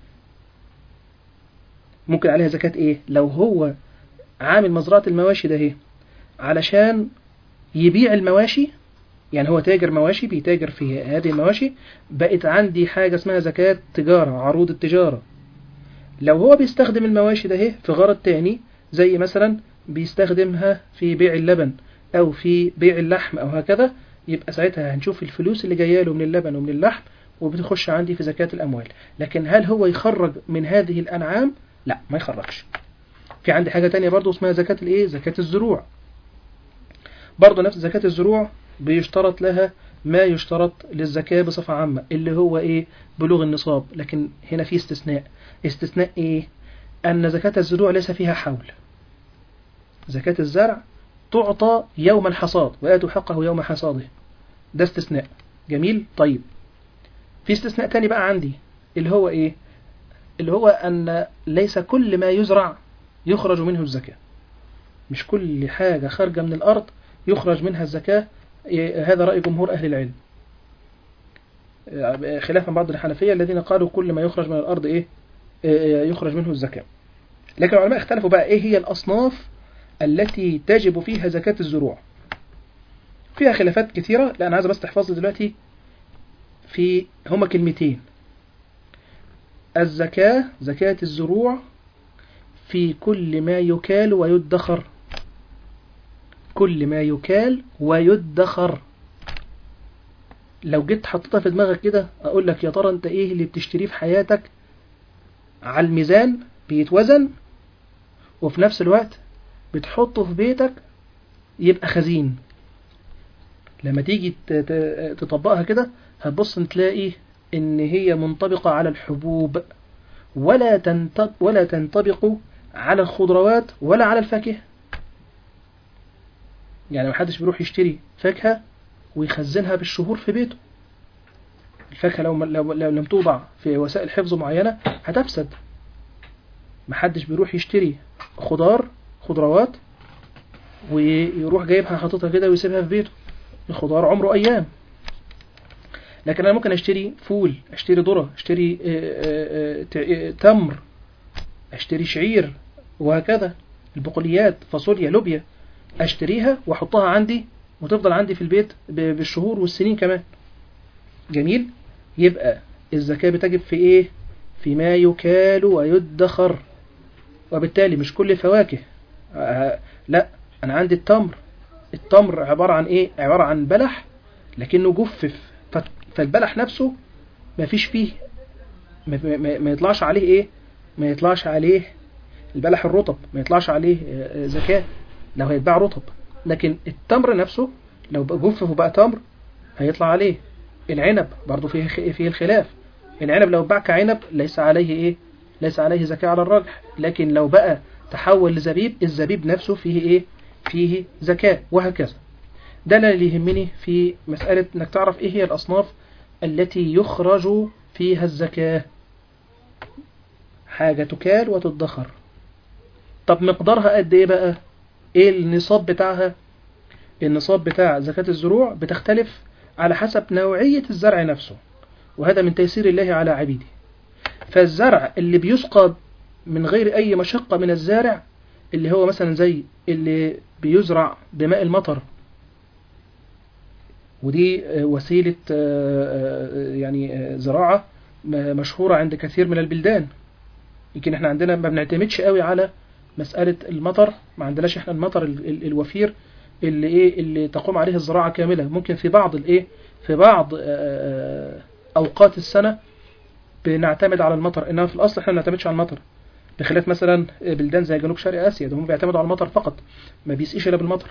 ممكن عليها زكاة ايه لو هو عامل مزرعة المواشي ده ايه علشان يبيع المواشي يعني هو تاجر مواشي بيتاجر في هذه المواشي بقت عندي حاجة اسمها زكاة تجارة عروض التجارة لو هو بيستخدم المواشي ده اهي في غرض تاني زي مثلا بيستخدمها في بيع اللبن او في بيع اللحم او هكذا يبقى ساعتها هنشوف الفلوس اللي جايه له من اللبن ومن اللحم وبتخش عندي في زكاة الاموال لكن هل هو يخرج من هذه الانعام لا ما يخرجش في عندي حاجة تانية برضو اسمها زكاة الايه زكاة الزروع برضو نفس زكاة الزروع بيشترط لها ما يشترط للزكاة بصفة عامة اللي هو ايه بلوغ النصاب لكن هنا في استثناء استثناء ايه ان زكاة الزروع ليس فيها حول زكاة الزرع تعطى يوم الحصاد وآتوا حقه يوم حصاده ده استثناء جميل طيب في استثناء تاني بقى عندي اللي هو ايه اللي هو ان ليس كل ما يزرع يخرج منه الزكاة مش كل حاجة خارجة من الأرض يخرج منها الزكاة إيه، هذا رأي جمهور أهل العلم إيه، خلافا بعض الحنفية الذين قالوا كل ما يخرج من الأرض إيه إيه، يخرج منه الزكاة لكن العلماء اختلفوا بقى إيه هي الأصناف التي تجب فيها زكاة الزروع فيها خلافات كثيرة لا أنا عايز بس تحفظ لي دلوقتي في هما كلمتين الزكاة زكاة الزروع في كل ما يكال ويدخر كل ما يكال ويدخر لو جيت حطيتها في دماغك كده اقول لك يا ترى انت ايه اللي بتشتريه في حياتك على الميزان بيتوزن وفي نفس الوقت بتحطه في بيتك يبقى خزين لما تيجي ت- ت- تطبقها كده هتبص تلاقي ان هي منطبقة على الحبوب ولا تنطبق ولا تنطبق على الخضروات ولا على الفاكهة يعني محدش بيروح يشتري فاكهة ويخزنها بالشهور في بيته الفاكهة لو, لو, لو لم توضع في وسائل حفظ معينة هتفسد محدش بيروح يشتري خضار خضروات ويروح جايبها حاططها كده ويسيبها في بيته الخضار عمره أيام لكن أنا ممكن أشتري فول أشتري ذرة أشتري آه، آه، آه، ت- آه، تمر أشتري شعير وهكذا البقوليات فاصوليا لوبيا أشتريها وأحطها عندي وتفضل عندي في البيت ب- بالشهور والسنين كمان جميل يبقى الزكاة بتجب في إيه فيما يكال ويدخر وبالتالي مش كل الفواكه آه، لا أنا عندي التمر التمر عبارة عن إيه عبارة عن بلح لكنه جفف ف- فالبلح نفسه ما فيش فيه ما, ما, ما يطلعش عليه إيه ما يطلعش عليه البلح الرطب ما يطلعش عليه آه، آه، زكاة لو هيتباع رطب لكن التمر نفسه لو بقى جفف وبقى تمر هيطلع عليه العنب برضو فيه خ- فيه الخلاف العنب لو اتباع كعنب ليس عليه ايه ليس عليه زكاة على الراجح لكن لو بقى تحول لزبيب الزبيب نفسه فيه ايه فيه زكاة وهكذا ده اللي يهمني في مسألة انك تعرف ايه هي الاصناف التي يخرج فيها الزكاة حاجة تكال وتدخر طب مقدارها قد ايه بقى ايه النصاب بتاعها النصاب بتاع زكاة الزروع بتختلف على حسب نوعية الزرع نفسه وهذا من تيسير الله على عبيده فالزرع اللي بيسقى من غير أي مشقة من الزارع اللي هو مثلا زي اللي بيزرع بماء المطر ودي آه، وسيلة آه، آه، يعني آه، زراعة م- مشهورة عند كثير من البلدان يمكن احنا عندنا ما بنعتمدش قوي على مسألة المطر ما عندناش احنا المطر ال- ال- الوفير اللي ايه اللي تقوم عليه الزراعة كاملة ممكن في بعض الايه في بعض آه، اوقات السنة بنعتمد على المطر انما في الاصل احنا ما بنعتمدش على المطر بخلاف مثلا بلدان زي جنوب شرق اسيا ده هم بيعتمدوا على المطر فقط ما بيسقيش الا بالمطر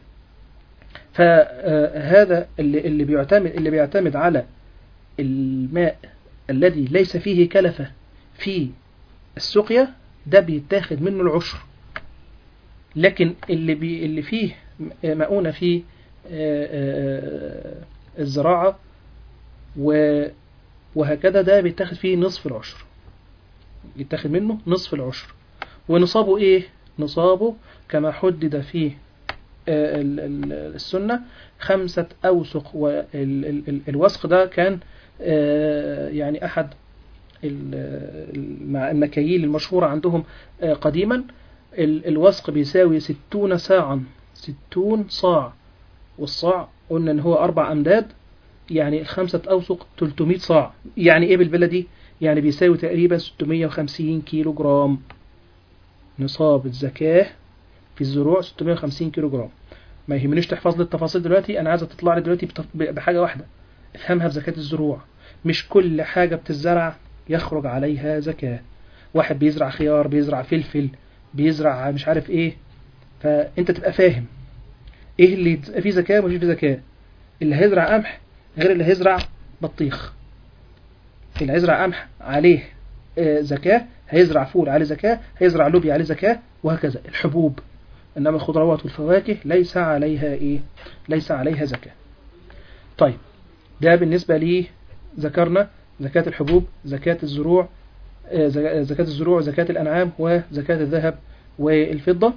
فهذا اللي اللي بيعتمد اللي بيعتمد على الماء الذي ليس فيه كلفة في السقيا ده بيتاخد منه العشر لكن اللي بي اللي فيه مؤونة في آه، آه، الزراعة و- وهكذا ده بيتاخد فيه نصف العشر يتاخد منه نصف العشر ونصابه ايه نصابه كما حدد في آه، ال- ال- السنة خمسة أوسق والوسق ده كان آه، يعني أحد ال- الم- المكاييل المشهورة عندهم آه، قديما ال- الوسق بيساوي ستون ساعا ستون صاع والصاع قلنا ان هو أربع أمداد يعني الخمسة أوسق 300 صاع يعني إيه بالبلدي يعني بيساوي تقريبا 650 كيلو جرام نصاب الزكاة في الزروع 650 كيلو جرام ما يهمنيش تحفظ لي التفاصيل دلوقتي أنا عايزة تطلع لي دلوقتي بتف- بحاجة واحدة افهمها بزكاة الزروع مش كل حاجة بتزرع يخرج عليها زكاة واحد بيزرع خيار بيزرع فلفل بيزرع مش عارف ايه فانت تبقى فاهم ايه اللي فيه زكاة ومش فيه زكاة اللي هيزرع قمح غير اللي هيزرع بطيخ اللي هيزرع قمح عليه آه، زكاة هيزرع فول عليه زكاة هيزرع لوبيا عليه زكاة وهكذا الحبوب إنما الخضروات والفواكه ليس عليها إيه ليس عليها زكاة طيب ده بالنسبة لي ذكرنا زكاة الحبوب زكاة الزروع آه، زكاة زكاة الزروع زكاة الأنعام وزكاة الذهب والفضة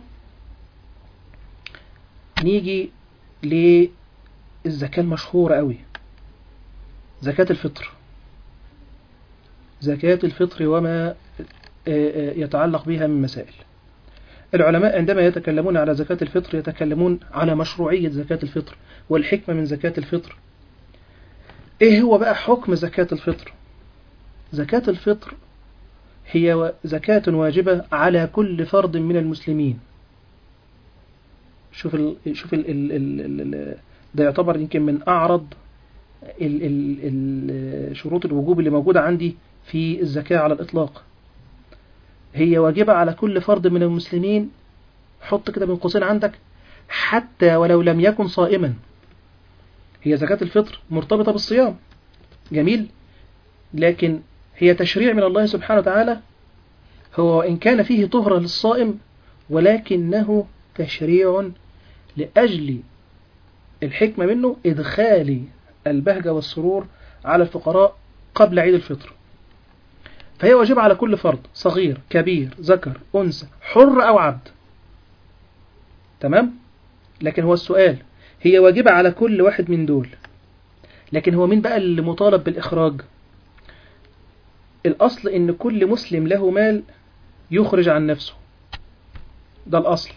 نيجي للزكاة المشهورة قوي زكاة الفطر زكاة الفطر وما آه، آه، يتعلق بها من مسائل العلماء عندما يتكلمون على زكاة الفطر يتكلمون على مشروعية زكاة الفطر والحكمة من زكاة الفطر ايه هو بقى حكم زكاة الفطر زكاة الفطر هي و- زكاة واجبة على كل فرد من المسلمين شوف ال شوف ال ال ال ال ده يعتبر يمكن من أعرض ال ال ال شروط الوجوب اللي موجودة عندي في الزكاة على الإطلاق هي واجبة على كل فرد من المسلمين حط كده بين قوسين عندك حتى ولو لم يكن صائما هي زكاة الفطر مرتبطة بالصيام جميل لكن هي تشريع من الله سبحانه وتعالى هو إن كان فيه طهرة للصائم ولكنه تشريع لأجل الحكمة منه إدخال البهجة والسرور على الفقراء قبل عيد الفطر فهي واجبة على كل فرد صغير كبير ذكر أنثى حر أو عبد تمام لكن هو السؤال هي واجبة على كل واحد من دول لكن هو مين بقى اللي مطالب بالإخراج الأصل إن كل مسلم له مال يخرج عن نفسه ده الأصل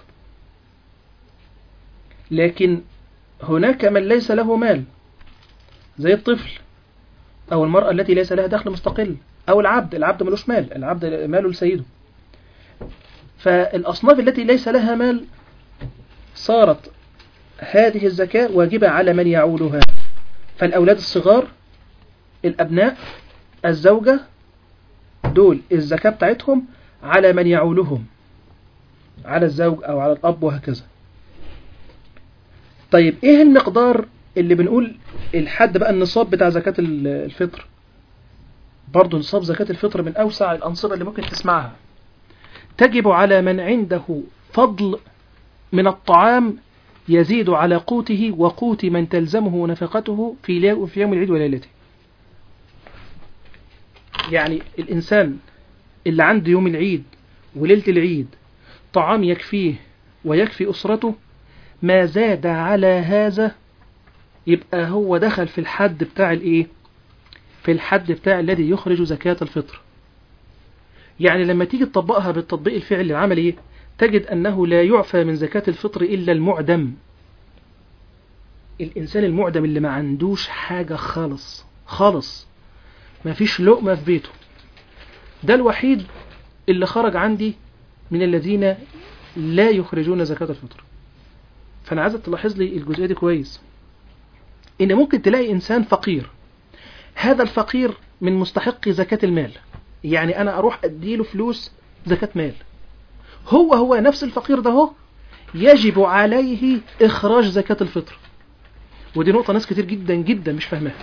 لكن هناك من ليس له مال زي الطفل أو المرأة التي ليس لها دخل مستقل أو العبد العبد ملوش مال العبد ماله لسيده فالأصناف التي ليس لها مال صارت هذه الزكاة واجبة على من يعولها فالأولاد الصغار الأبناء الزوجة دول الزكاة بتاعتهم على من يعولهم على الزوج أو على الأب وهكذا طيب إيه المقدار اللي بنقول الحد بقى النصاب بتاع زكاة الفطر برضه نصاب زكاة الفطر من أوسع الأنصبة اللي ممكن تسمعها تجب على من عنده فضل من الطعام يزيد على قوته وقوت من تلزمه نفقته في في يوم العيد وليلته يعني الإنسان اللي عنده يوم العيد وليلة العيد طعام يكفيه ويكفي أسرته ما زاد على هذا يبقى هو دخل في الحد بتاع الايه في الحد بتاع الذي يخرج زكاة الفطر يعني لما تيجي تطبقها بالتطبيق الفعلي العملي ايه تجد أنه لا يعفى من زكاة الفطر إلا المعدم الإنسان المعدم اللي ما عندوش حاجة خالص خالص ما فيش لقمة في بيته ده الوحيد اللي خرج عندي من الذين لا يخرجون زكاة الفطر فأنا عايزك تلاحظ لي الجزئية دي كويس إن ممكن تلاقي إنسان فقير هذا الفقير من مستحق زكاة المال يعني أنا أروح أديله فلوس زكاة مال هو هو نفس الفقير ده هو يجب عليه إخراج زكاة الفطر ودي نقطة ناس كتير جدا جدا مش فاهماها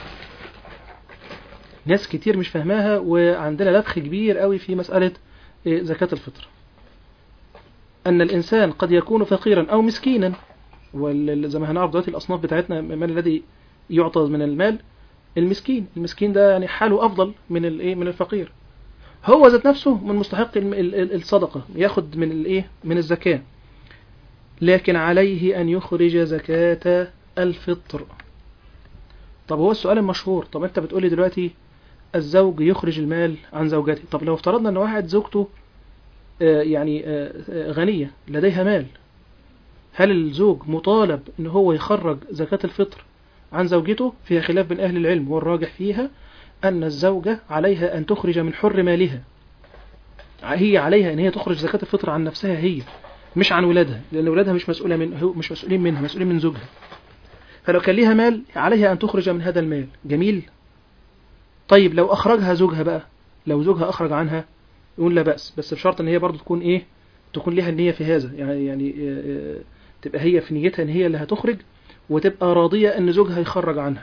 ناس كتير مش فاهماها وعندنا لبخ كبير قوي في مسألة زكاة الفطر أن الإنسان قد يكون فقيرا أو مسكينا وزي ما هنعرف دلوقتي الأصناف بتاعتنا من الذي يعطى من المال المسكين المسكين ده يعني حاله أفضل من الإيه من الفقير هو ذات نفسه من مستحق الصدقة ياخد من الإيه من الزكاة لكن عليه أن يخرج زكاة الفطر طب هو السؤال المشهور طب أنت بتقولي دلوقتي الزوج يخرج المال عن زوجته طب لو افترضنا أن واحد زوجته يعني غنية لديها مال هل الزوج مطالب أن هو يخرج زكاة الفطر عن زوجته فيها خلاف بين أهل العلم والراجح فيها أن الزوجة عليها أن تخرج من حر مالها هي عليها أن هي تخرج زكاة الفطر عن نفسها هي مش عن ولادها لأن ولادها مش مسؤولة من مش مسؤولين منها مسؤولين من زوجها فلو كان ليها مال عليها أن تخرج من هذا المال جميل طيب لو أخرجها زوجها بقى لو زوجها أخرج عنها يقول لا بأس بس بشرط أن هي برضو تكون إيه تكون لها النية في هذا يعني يعني تبقى هي في نيتها أن هي اللي هتخرج وتبقى راضية أن زوجها يخرج عنها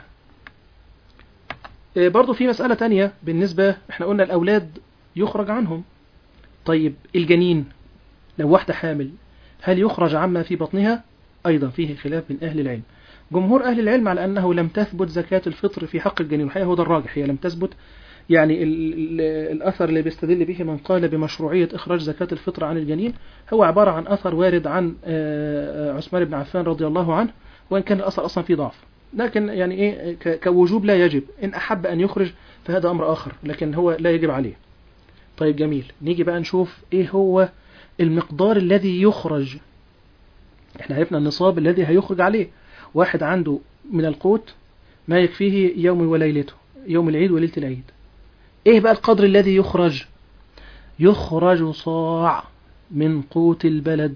برضو في مسألة تانية بالنسبة احنا قلنا الأولاد يخرج عنهم طيب الجنين لو واحدة حامل هل يخرج عما في بطنها أيضا فيه خلاف من أهل العلم جمهور أهل العلم على أنه لم تثبت زكاة الفطر في حق الجنين الحقيقة هو ده الراجح هي لم تثبت يعني ال ال الأثر اللي بيستدل به من قال بمشروعية إخراج زكاة الفطر عن الجنين هو عبارة عن أثر وارد عن عثمان بن عفان رضي الله عنه وإن كان الأثر أصلا فيه ضعف لكن يعني إيه كوجوب لا يجب إن أحب أن يخرج فهذا أمر آخر لكن هو لا يجب عليه طيب جميل نيجي بقى نشوف إيه هو المقدار الذي يخرج احنا عرفنا النصاب الذي هيخرج عليه واحد عنده من القوت ما يكفيه يوم وليلته يوم العيد وليلة العيد ايه بقى القدر الذي يخرج يخرج صاع من قوت البلد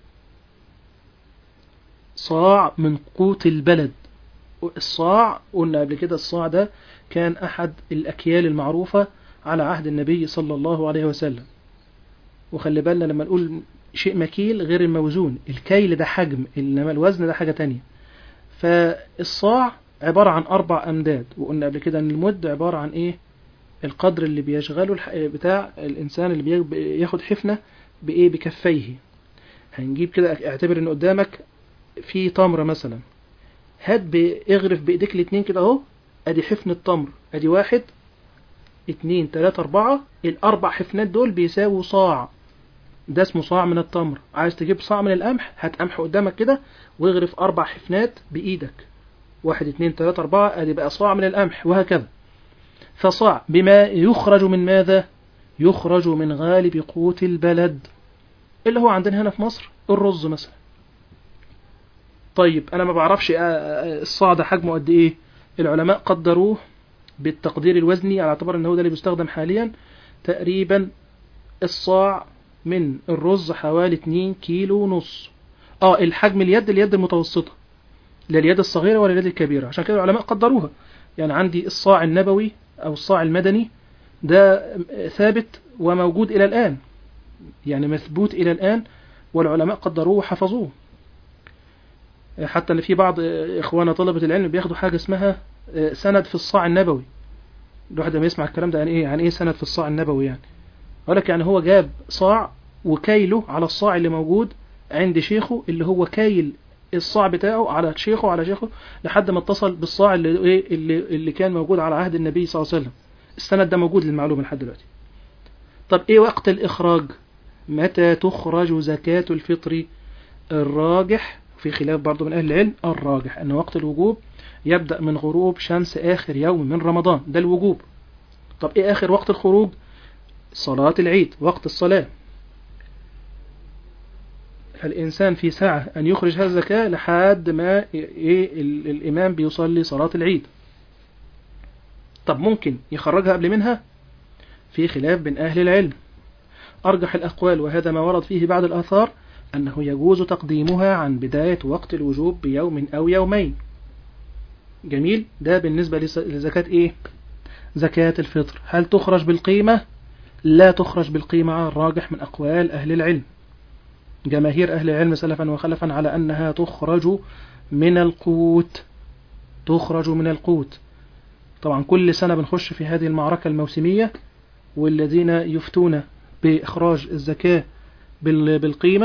صاع من قوت البلد الصاع قلنا قبل كده الصاع ده كان أحد الأكيال المعروفة على عهد النبي صلى الله عليه وسلم وخلي بالنا لما نقول شيء مكيل غير الموزون الكيل ده حجم إنما الوزن ده حاجة تانية فالصاع عبارة عن أربع أمداد وقلنا قبل كده أن المد عبارة عن إيه القدر اللي بيشغله الح- بتاع الإنسان اللي بي- بياخد حفنة بإيه بكفيه هنجيب كده اعتبر إن قدامك في تمر مثلا هات ب- اغرف بإيديك الاتنين كده أهو أدي حفنة تمر أدي واحد اتنين تلاتة أربعة الأربع حفنات دول بيساووا صاع ده اسمه صاع من التمر عايز تجيب صاع من القمح هات قمح قدامك كده واغرف أربع حفنات بإيدك واحد اتنين تلاتة أربعة أدي بقى صاع من القمح وهكذا فصاع بما يخرج من ماذا يخرج من غالب قوت البلد اللي هو عندنا هنا في مصر الرز مثلا طيب أنا ما بعرفش آه، آه، الصاع ده حجمه قد إيه العلماء قدروه بالتقدير الوزني على اعتبار ان هو ده اللي بيستخدم حاليا تقريبا الصاع من الرز حوالي 2 كيلو ونص اه الحجم اليد اليد المتوسطة لا اليد الصغيرة ولا اليد الكبيرة عشان كده العلماء قدروها يعني عندي الصاع النبوي او الصاع المدني ده ثابت وموجود الى الان يعني مثبوت الى الان والعلماء قدروه وحفظوه حتى ان في بعض اخوانا طلبة العلم بياخدوا حاجة اسمها سند في الصاع النبوي الواحد لما يسمع الكلام ده يعني ايه يعني ايه سند في الصاع النبوي يعني اقول لك يعني هو جاب صاع وكايله على الصاع اللي موجود عند شيخه اللي هو كايل الصاع بتاعه على شيخه على شيخه لحد ما اتصل بالصاع اللي ايه اللي, اللي كان موجود على عهد النبي صلى الله عليه وسلم السند ده موجود للمعلومه لحد دلوقتي طب ايه وقت الاخراج متى تخرج زكاة الفطر الراجح في خلاف برضه من اهل العلم الراجح ان وقت الوجوب يبدأ من غروب شمس آخر يوم من رمضان ده الوجوب طب إيه آخر وقت الخروج صلاة العيد وقت الصلاة فالإنسان في ساعة أن يخرج هذا الزكاة لحد ما إيه ال- الإمام بيصلي صلاة العيد طب ممكن يخرجها قبل منها في خلاف بين أهل العلم أرجح الأقوال وهذا ما ورد فيه بعض الآثار أنه يجوز تقديمها عن بداية وقت الوجوب بيوم أو يومين جميل ده بالنسبة لس- لزكاة ايه زكاة الفطر هل تخرج بالقيمة لا تخرج بالقيمة على الراجح من أقوال أهل العلم جماهير أهل العلم سلفا وخلفا على أنها تخرج من القوت تخرج من القوت طبعا كل سنة بنخش في هذه المعركة الموسمية والذين يفتون بإخراج الزكاة بال- بالقيمة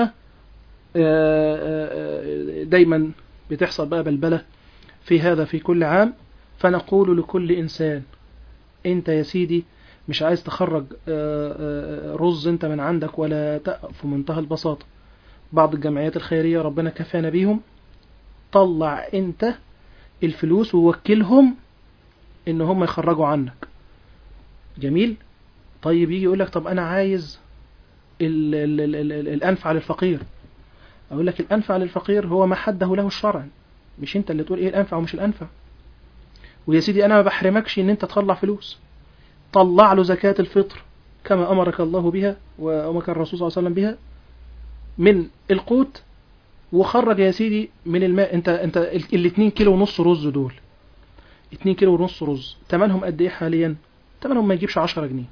آه، آه، آه، دايما بتحصل بقى بلبلة في هذا في كل عام فنقول لكل إنسان أنت يا سيدي مش عايز تخرج آه، آه، رز أنت من عندك ولا تقف في منتهى البساطة بعض الجمعيات الخيرية ربنا كفانا بيهم طلع أنت الفلوس ووكلهم إن هم يخرجوا عنك جميل طيب يجي يقول لك طب أنا عايز ال ال ال ال ال الأنفع للفقير أقول لك الأنفع للفقير هو ما حده له الشرع مش انت اللي تقول ايه الانفع ومش الانفع ويا سيدي انا ما بحرمكش ان انت تطلع فلوس طلع له زكاة الفطر كما امرك الله بها وامرك الرسول صلى الله عليه وسلم بها من القوت وخرج يا سيدي من الماء انت انت ال- الاتنين كيلو ونص رز دول اتنين كيلو ونص رز تمنهم قد ايه حاليا تمنهم ما يجيبش عشرة جنيه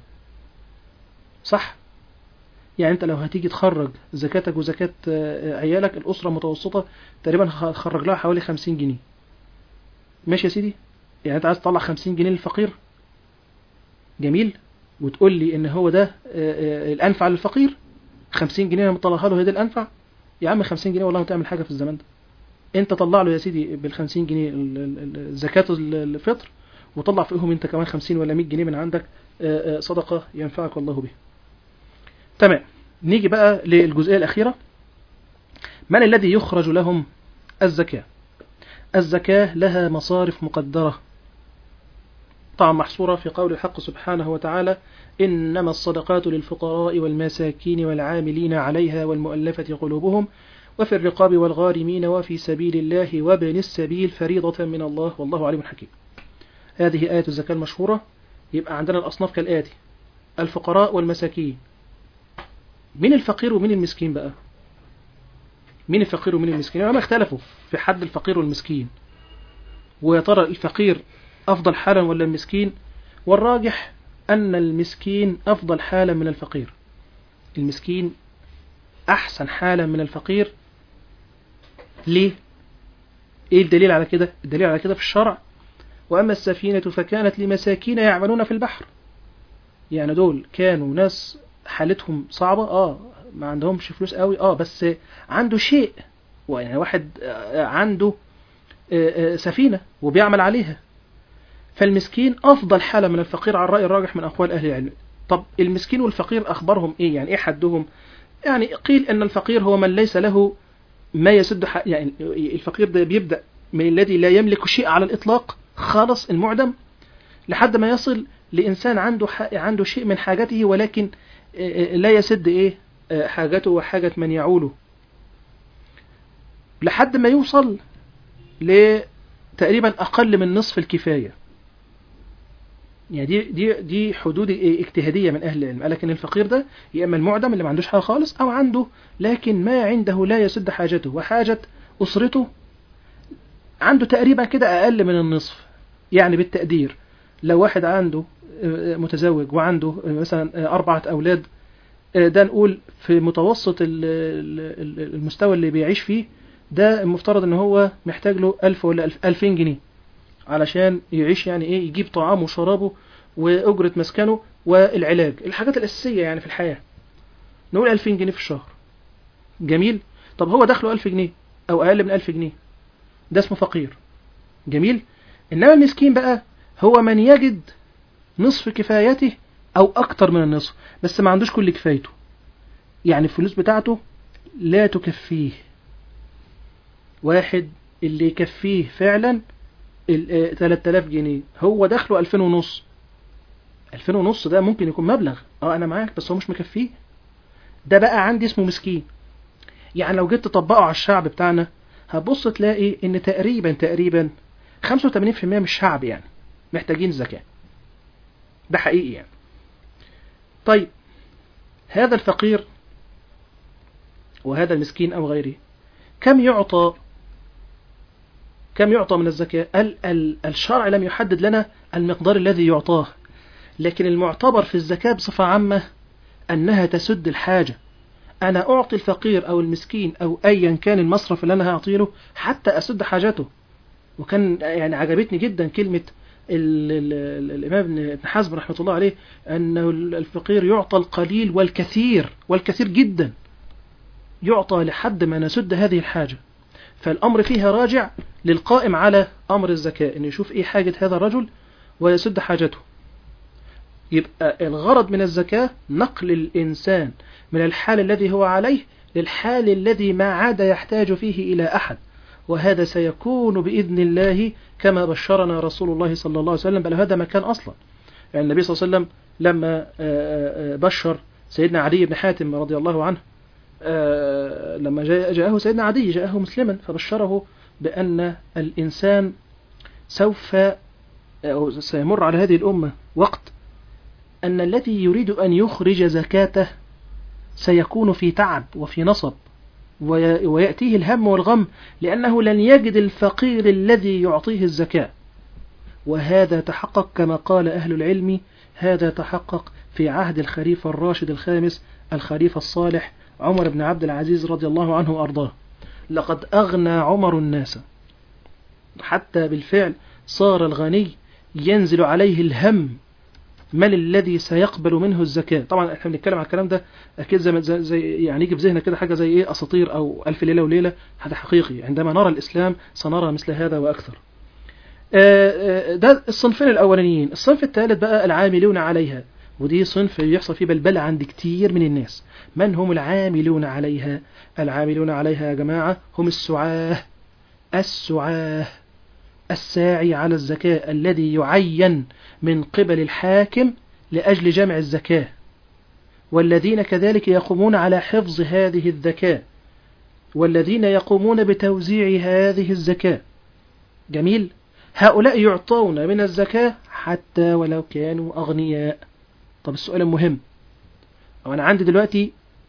صح يعني انت لو هتيجي تخرج زكاتك وزكاة آه، عيالك الأسرة متوسطة تقريبا هتخرج لها حوالي 50 جنيه ماشي يا سيدي يعني انت عايز تطلع 50 جنيه للفقير جميل وتقول لي ان هو ده آه، آه، الانفع للفقير 50 جنيه انا مطلعها له هي دي الانفع يا عم 50 جنيه والله ما تعمل حاجه في الزمان ده انت طلع له يا سيدي بال 50 جنيه ال- ال- ال- زكاه ال- الفطر وطلع فيهم انت كمان 50 ولا 100 جنيه من عندك آه، آه، صدقه ينفعك الله بها تمام نيجي بقى للجزئيه الاخيره من الذي يخرج لهم الزكاه الزكاه لها مصارف مقدره طبعا محصورة في قول الحق سبحانه وتعالى إنما الصدقات للفقراء والمساكين والعاملين عليها والمؤلفة قلوبهم وفي الرقاب والغارمين وفي سبيل الله وابن السبيل فريضة من الله والله عليم حكيم هذه آية الزكاة المشهورة يبقى عندنا الأصناف كالآتي الفقراء والمساكين مين الفقير ومين المسكين بقى مين الفقير ومين المسكين يعني ما اختلفوا في حد الفقير والمسكين ويا ترى الفقير أفضل حالا ولا المسكين والراجح أن المسكين أفضل حالا من الفقير المسكين أحسن حالا من الفقير ليه؟ إيه الدليل على كده؟ الدليل على كده في الشرع وأما السفينة فكانت لمساكين يعملون في البحر يعني دول كانوا ناس حالتهم صعبة اه ما عندهمش فلوس قوي اه بس عنده شيء يعني واحد آه، عنده آه، آه، سفينة وبيعمل عليها فالمسكين أفضل حالة من الفقير على الرأي الراجح من أقوال أهل العلم طب المسكين والفقير أخبارهم إيه يعني إيه حدهم يعني قيل أن الفقير هو من ليس له ما يسد ح... يعني الفقير ده بيبدأ من الذي لا يملك شيء على الإطلاق خالص المعدم لحد ما يصل لإنسان عنده ح... عنده شيء من حاجته ولكن آه، آه، لا يسد إيه آه، حاجته وحاجة من يعوله لحد ما يوصل لتقريبا أقل من نصف الكفاية يعني دي دي دي حدود إيه اجتهاديه من اهل العلم لكن الفقير ده يا اما المعدم اللي ما عندوش حاجه خالص او عنده لكن ما عنده لا يسد حاجته وحاجه اسرته عنده تقريبا كده اقل من النصف يعني بالتقدير لو واحد عنده آه، متزوج وعنده آه، مثلا آه، أربعة أولاد آه، ده نقول في متوسط ال- ال- ال- المستوى اللي بيعيش فيه ده المفترض ان هو محتاج له ألف ولا ألف ألفين جنيه علشان يعيش يعني ايه يجيب طعامه وشرابه وأجرة مسكنه والعلاج الحاجات الأساسية يعني في الحياة نقول 2000 جنيه في الشهر جميل طب هو دخله 1000 جنيه أو أقل من 1000 جنيه ده اسمه فقير جميل إنما المسكين بقى هو من يجد نصف كفايته أو أكتر من النصف بس ما عندوش كل كفايته يعني الفلوس بتاعته لا تكفيه واحد اللي يكفيه فعلا ال- آه، 3000 جنيه هو دخله 2000 ونص 2000 ونص ده ممكن يكون مبلغ اه انا معاك بس هو مش مكفيه ده بقى عندي اسمه مسكين يعني لو جيت تطبقه على الشعب بتاعنا هتبص تلاقي ان تقريبا تقريبا 85% من الشعب يعني محتاجين زكاة ده حقيقي يعني طيب هذا الفقير وهذا المسكين أو غيره كم يعطى كم يعطى من الزكاة ال ال الشرع لم يحدد لنا المقدار الذي يعطاه لكن المعتبر في الزكاة بصفة عامة أنها تسد الحاجة أنا أعطي الفقير أو المسكين أو أيا كان المصرف اللي أنا هعطي له حتى أسد حاجته وكان يعني عجبتني جدا كلمة ال ال ال الإمام ابن ابن حزم رحمة الله عليه أنه الفقير يعطى القليل والكثير والكثير جدا يعطى لحد ما نسد هذه الحاجة فالأمر فيها راجع للقائم على أمر الزكاة أن يشوف إيه حاجة هذا الرجل ويسد حاجته يبقى الغرض من الزكاة نقل الإنسان من الحال الذي هو عليه للحال الذي ما عاد يحتاج فيه إلى أحد وهذا سيكون بإذن الله كما بشرنا رسول الله صلى الله عليه وسلم بل هذا ما كان أصلا يعني النبي صلى الله عليه وسلم لما آه، آه، بشر سيدنا علي بن حاتم رضي الله عنه آه، لما جاء جاءه سيدنا عدي جاءه مسلما فبشره بأن الإنسان سوف أو سيمر على هذه الأمة وقت أن الذي يريد أن يخرج زكاته سيكون في تعب وفي نصب وي- ويأتيه الهم والغم لأنه لن يجد الفقير الذي يعطيه الزكاة وهذا تحقق كما قال أهل العلم هذا تحقق في عهد الخليفة الراشد الخامس الخليفة الصالح عمر بن عبد العزيز رضي الله عنه وأرضاه لقد أغنى عمر الناس حتى بالفعل صار الغني ينزل عليه الهم من الذي سيقبل منه الزكاة طبعا احنا بنتكلم على الكلام ده اكيد زي, زي, زي يعني يجي في ذهنك كده حاجة زي ايه اساطير او الف ليلة وليلة هذا حقيقي عندما نرى الاسلام سنرى مثل هذا واكثر آه، آه، ده الصنفين الاولانيين الصنف الثالث بقى العاملون عليها ودي صنف يحصل فيه بلبلة عند كتير من الناس من هم العاملون عليها العاملون عليها يا جماعة هم السعاه السعاه الساعي على الزكاة الذي يعين من قبل الحاكم لأجل جمع الزكاة والذين كذلك يقومون على حفظ هذه الزكاة والذين يقومون بتوزيع هذه الزكاة جميل هؤلاء يعطون من الزكاة حتى ولو كانوا أغنياء طب السؤال المهم أو أنا عندي دلوقتي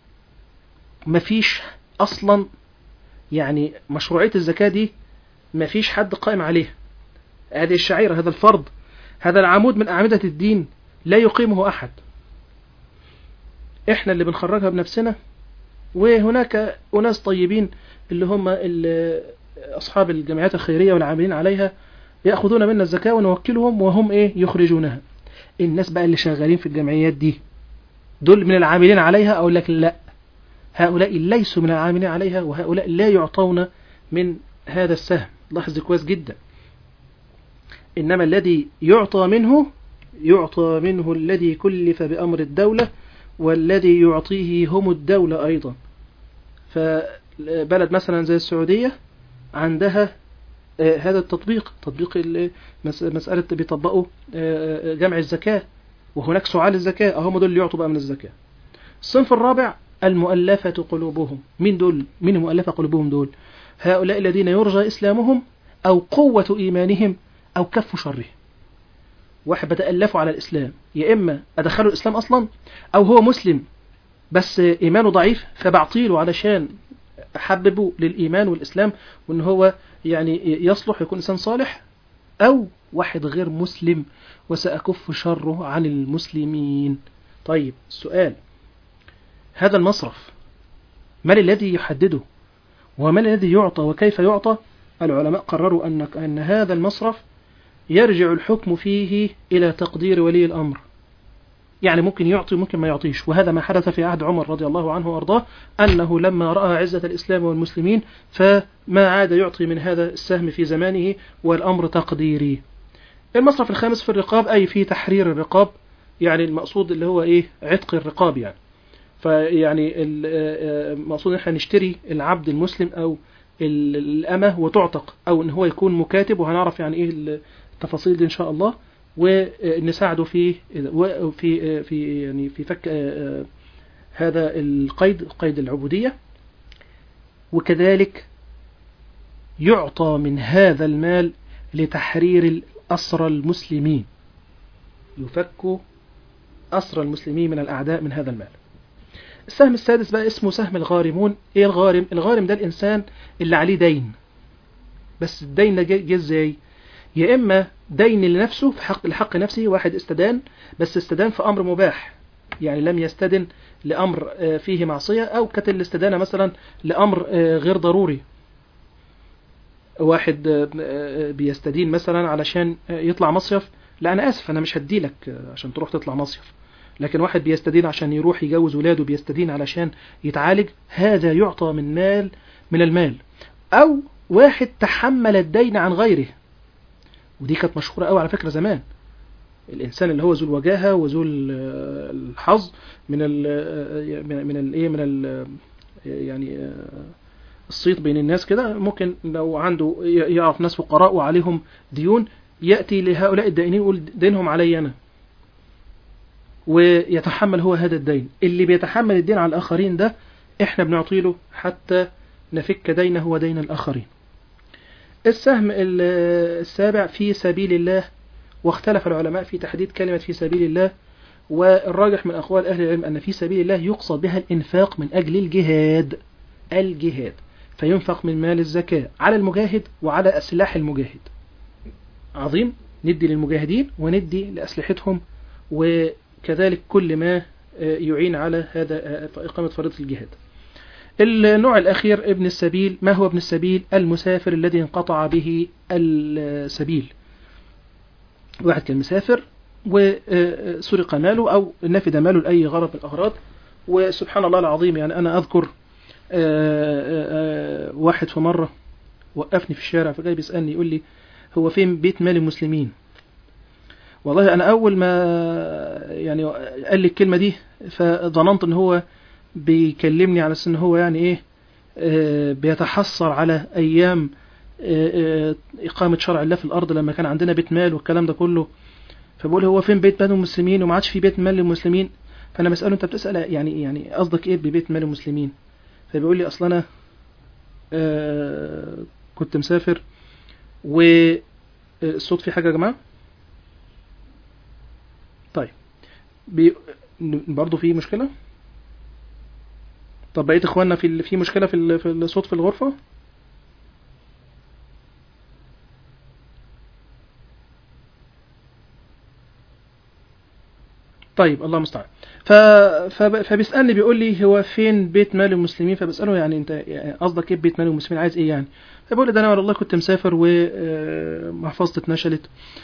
مفيش أصلا يعني مشروعية الزكاة دي مفيش حد قائم عليها هذه الشعيرة هذا الفرض هذا العمود من أعمدة الدين لا يقيمه أحد إحنا اللي بنخرجها بنفسنا وهناك أناس طيبين اللي هم ال- أصحاب الجمعيات الخيرية والعاملين عليها يأخذون منا الزكاة ونوكلهم وهم إيه يخرجونها الناس بقى اللي شغالين في الجمعيات دي دول من العاملين عليها أقول لك لا هؤلاء ليسوا من العاملين عليها وهؤلاء لا يعطون من هذا السهم لاحظ كويس جدا إنما الذي يعطى منه يعطى منه الذي كلف بأمر الدولة والذي يعطيه هم الدولة أيضا فبلد مثلا زي السعودية عندها آه، هذا التطبيق تطبيق ال- مس- مسألة بيطبقوا آه، آه، جمع الزكاة وهناك سعال الزكاة هم دول اللي يعطوا بقى من الزكاة الصنف الرابع المؤلفة قلوبهم مين دول مين المؤلفة قلوبهم دول هؤلاء الذين يرجى إسلامهم أو قوة إيمانهم أو كف شره واحد بتألفه على الإسلام يا إما أدخله الإسلام أصلا أو هو مسلم بس إيمانه ضعيف فبعطيله علشان أحببه للإيمان والإسلام وإن هو يعني يصلح يكون إنسان صالح أو واحد غير مسلم وسأكف شره عن المسلمين طيب السؤال هذا المصرف من الذي يحدده ومن الذي يعطى وكيف يعطى العلماء قرروا أن, أن هذا المصرف يرجع الحكم فيه إلى تقدير ولي الأمر يعني ممكن يعطي ممكن ما يعطيش وهذا ما حدث في عهد عمر رضي الله عنه وأرضاه أنه لما رأى عزة الإسلام والمسلمين فما عاد يعطي من هذا السهم في زمانه والأمر تقديري المصرف الخامس في الرقاب أي في تحرير الرقاب يعني المقصود اللي هو إيه عتق الرقاب يعني فيعني المقصود ان احنا نشتري العبد المسلم او ال- الأمة وتعتق أو إن هو يكون مكاتب وهنعرف يعني إيه التفاصيل دي إن شاء الله ونساعده في في في يعني في فك هذا القيد قيد العبودية وكذلك يعطى من هذا المال لتحرير الأسرى المسلمين يفك أسرى المسلمين من الأعداء من هذا المال السهم السادس بقى اسمه سهم الغارمون ايه الغارم الغارم ده الانسان اللي عليه دين بس الدين ده جه ازاي يا اما دين لنفسه في حق لحق نفسه واحد استدان بس استدان في امر مباح يعني لم يستدن لامر فيه معصيه او كانت الاستدانه مثلا لامر غير ضروري واحد بيستدين مثلا علشان يطلع مصيف لا انا اسف انا مش هديلك عشان تروح تطلع مصيف لكن واحد بيستدين عشان يروح يجوز ولاده بيستدين علشان يتعالج هذا يعطى من مال من المال او واحد تحمل الدين عن غيره ودي كانت مشهورة قوي على فكرة زمان الانسان اللي هو ذو الوجاهة وذو الحظ من ال من الايه من ال يعني الصيت بين الناس كده ممكن لو عنده يعرف ناس فقراء وعليهم ديون يأتي لهؤلاء الدائنين يقول دينهم علي أنا ويتحمل هو هذا الدين اللي بيتحمل الدين على الآخرين ده احنا بنعطي له حتى نفك دينه ودين الآخرين السهم السابع في سبيل الله واختلف العلماء في تحديد كلمة في سبيل الله والراجح من أقوال أهل العلم أن في سبيل الله يقصد بها الإنفاق من أجل الجهاد الجهاد فينفق من مال الزكاة على المجاهد وعلى سلاح المجاهد عظيم ندي للمجاهدين وندي لأسلحتهم وكذلك كل ما يعين على هذا إقامة فريضة الجهاد النوع الأخير ابن السبيل ما هو ابن السبيل المسافر الذي انقطع به السبيل واحد كان مسافر وسرق ماله أو نفد ماله لأي غرض من الأغراض وسبحان الله العظيم يعني أنا أذكر واحد في مرة وقفني في الشارع فجاي بيسألني يقول لي هو فين بيت مال المسلمين والله أنا أول ما يعني قال لي الكلمة دي فظننت إن هو بيكلمني على ان هو يعني ايه آه بيتحسر على ايام آه آه اقامة شرع الله في الارض لما كان عندنا بيت مال والكلام ده كله فبقول هو فين بيت مال المسلمين وما عادش في بيت مال للمسلمين فانا بساله انت بتسال يعني يعني قصدك ايه ببيت مال المسلمين فبيقول لي اصل انا كنت مسافر والصوت في حاجه يا جماعه طيب بي برضه في مشكله طب بقيت اخواننا في في مشكله في في الصوت في الغرفه طيب الله المستعان ف... فب... فبيسالني بيقول لي هو فين بيت مال المسلمين فبساله يعني انت يعني قصدك ايه بيت مال المسلمين عايز ايه يعني فبيقول لي ده انا والله كنت مسافر ومحفظتي اتنشلت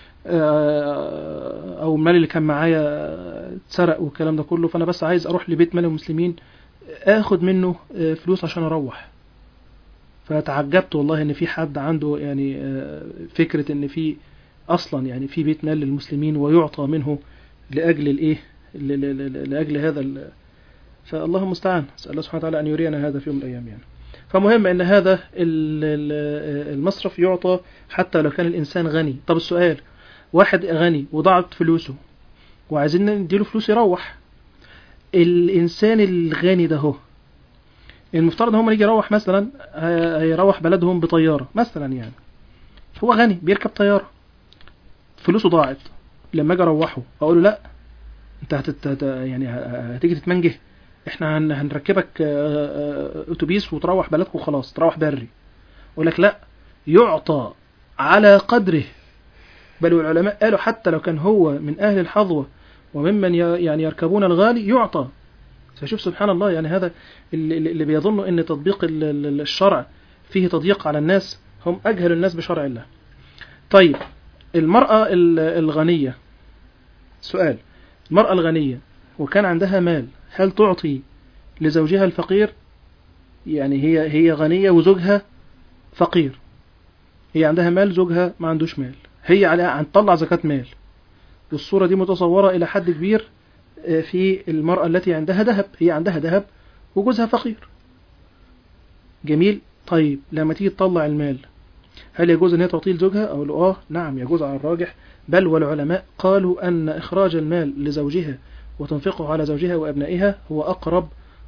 آه، او المال اللي كان معايا اتسرق والكلام ده كله فانا بس عايز اروح لبيت مال المسلمين اخد منه آه، فلوس عشان اروح فتعجبت والله ان في حد عنده يعني آه، فكرة ان في اصلا يعني في بيت مال للمسلمين ويعطى منه لاجل الايه ل- ل- ل- لاجل هذا ال- فالله المستعان اسال الله سبحانه وتعالى ان يرينا هذا في يوم من الايام يعني فمهم ان هذا ال- ال- المصرف يعطى حتى لو كان الانسان غني طب السؤال واحد غني وضاعت فلوسه وعايزين نديله فلوس يروح الانسان الغني ده هو المفترض ان هم يجي يروح مثلا ه- هيروح بلدهم بطياره مثلا يعني هو غني بيركب طياره فلوسه ضاعت لما اجي اروحه اقول له لا انت هتت... هت- يعني ه- هتيجي تتمنجه احنا هن... هنركبك آه، آه، اتوبيس وتروح بلدك وخلاص تروح بري اقول لك لا يعطى على قدره بل العلماء قالوا حتى لو كان هو من اهل الحظوه وممن ي... يعني يركبون الغالي يعطى فشوف سبحان الله يعني هذا اللي, اللي بيظنوا ان تطبيق ال- ال- الشرع فيه تضييق على الناس هم اجهل الناس بشرع الله طيب المرأة ال- الغنية سؤال المرأة الغنية وكان عندها مال هل تعطي لزوجها الفقير يعني هي هي غنية وزوجها فقير هي عندها مال زوجها ما عندوش مال هي عليها هتطلع زكاة مال والصورة دي متصورة إلى حد كبير آه، في المرأة التي عندها ذهب هي عندها ذهب وجوزها فقير جميل طيب لما تيجي تطلع المال هل يجوز ان هي تعطيه لزوجها او اه نعم يجوز على الراجح بل والعلماء قالوا ان اخراج المال لزوجها وتنفقه على زوجها وابنائها هو اقرب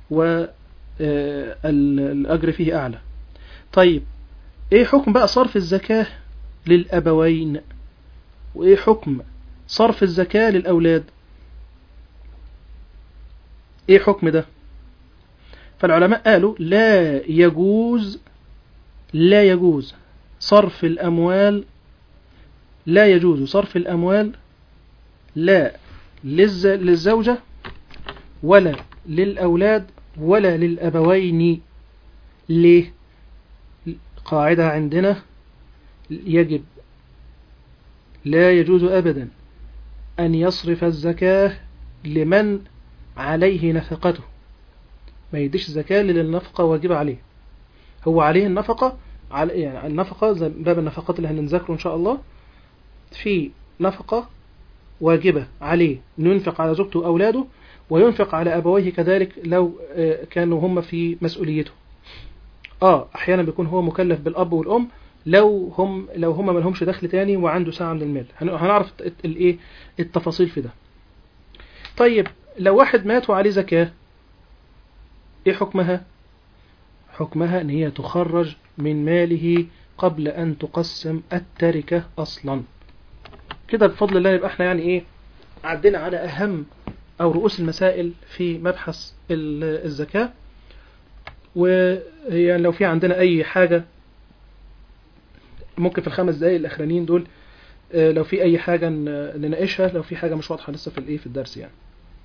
والاجر فيه اعلى طيب ايه حكم بقى صرف الزكاة للابوين وايه حكم صرف الزكاة للاولاد ايه حكم ده فالعلماء قالوا لا يجوز لا يجوز صرف الأموال لا يجوز صرف الأموال لا للز- للزوجة ولا للأولاد ولا للأبوين ليه قاعدة عندنا يجب لا يجوز أبدا أن يصرف الزكاة لمن عليه نفقته ما يديش زكاة للنفقة واجبة عليه هو عليه النفقة على يعني النفقة زي باب النفقات اللي هنذاكره إن شاء الله في نفقة واجبة عليه إنه ينفق على زوجته وأولاده وينفق على أبويه كذلك لو آه، كانوا هم في مسؤوليته آه أحيانا بيكون هو مكلف بالأب والأم لو هم لو هم ما لهمش دخل تاني وعنده ساعة من المال هن- هنعرف الت- الإيه التفاصيل في ده طيب لو واحد مات وعليه زكاة إيه حكمها؟ حكمها ان هي تخرج من ماله قبل ان تقسم التركة اصلا كده بفضل الله يبقى احنا يعني ايه عدينا على اهم او رؤوس المسائل في مبحث ال- الزكاة ويعني لو في عندنا اي حاجة ممكن في الخمس دقايق الاخرانيين دول آه، لو في اي حاجة ن- نناقشها لو في حاجة مش واضحة لسه في الايه في الدرس يعني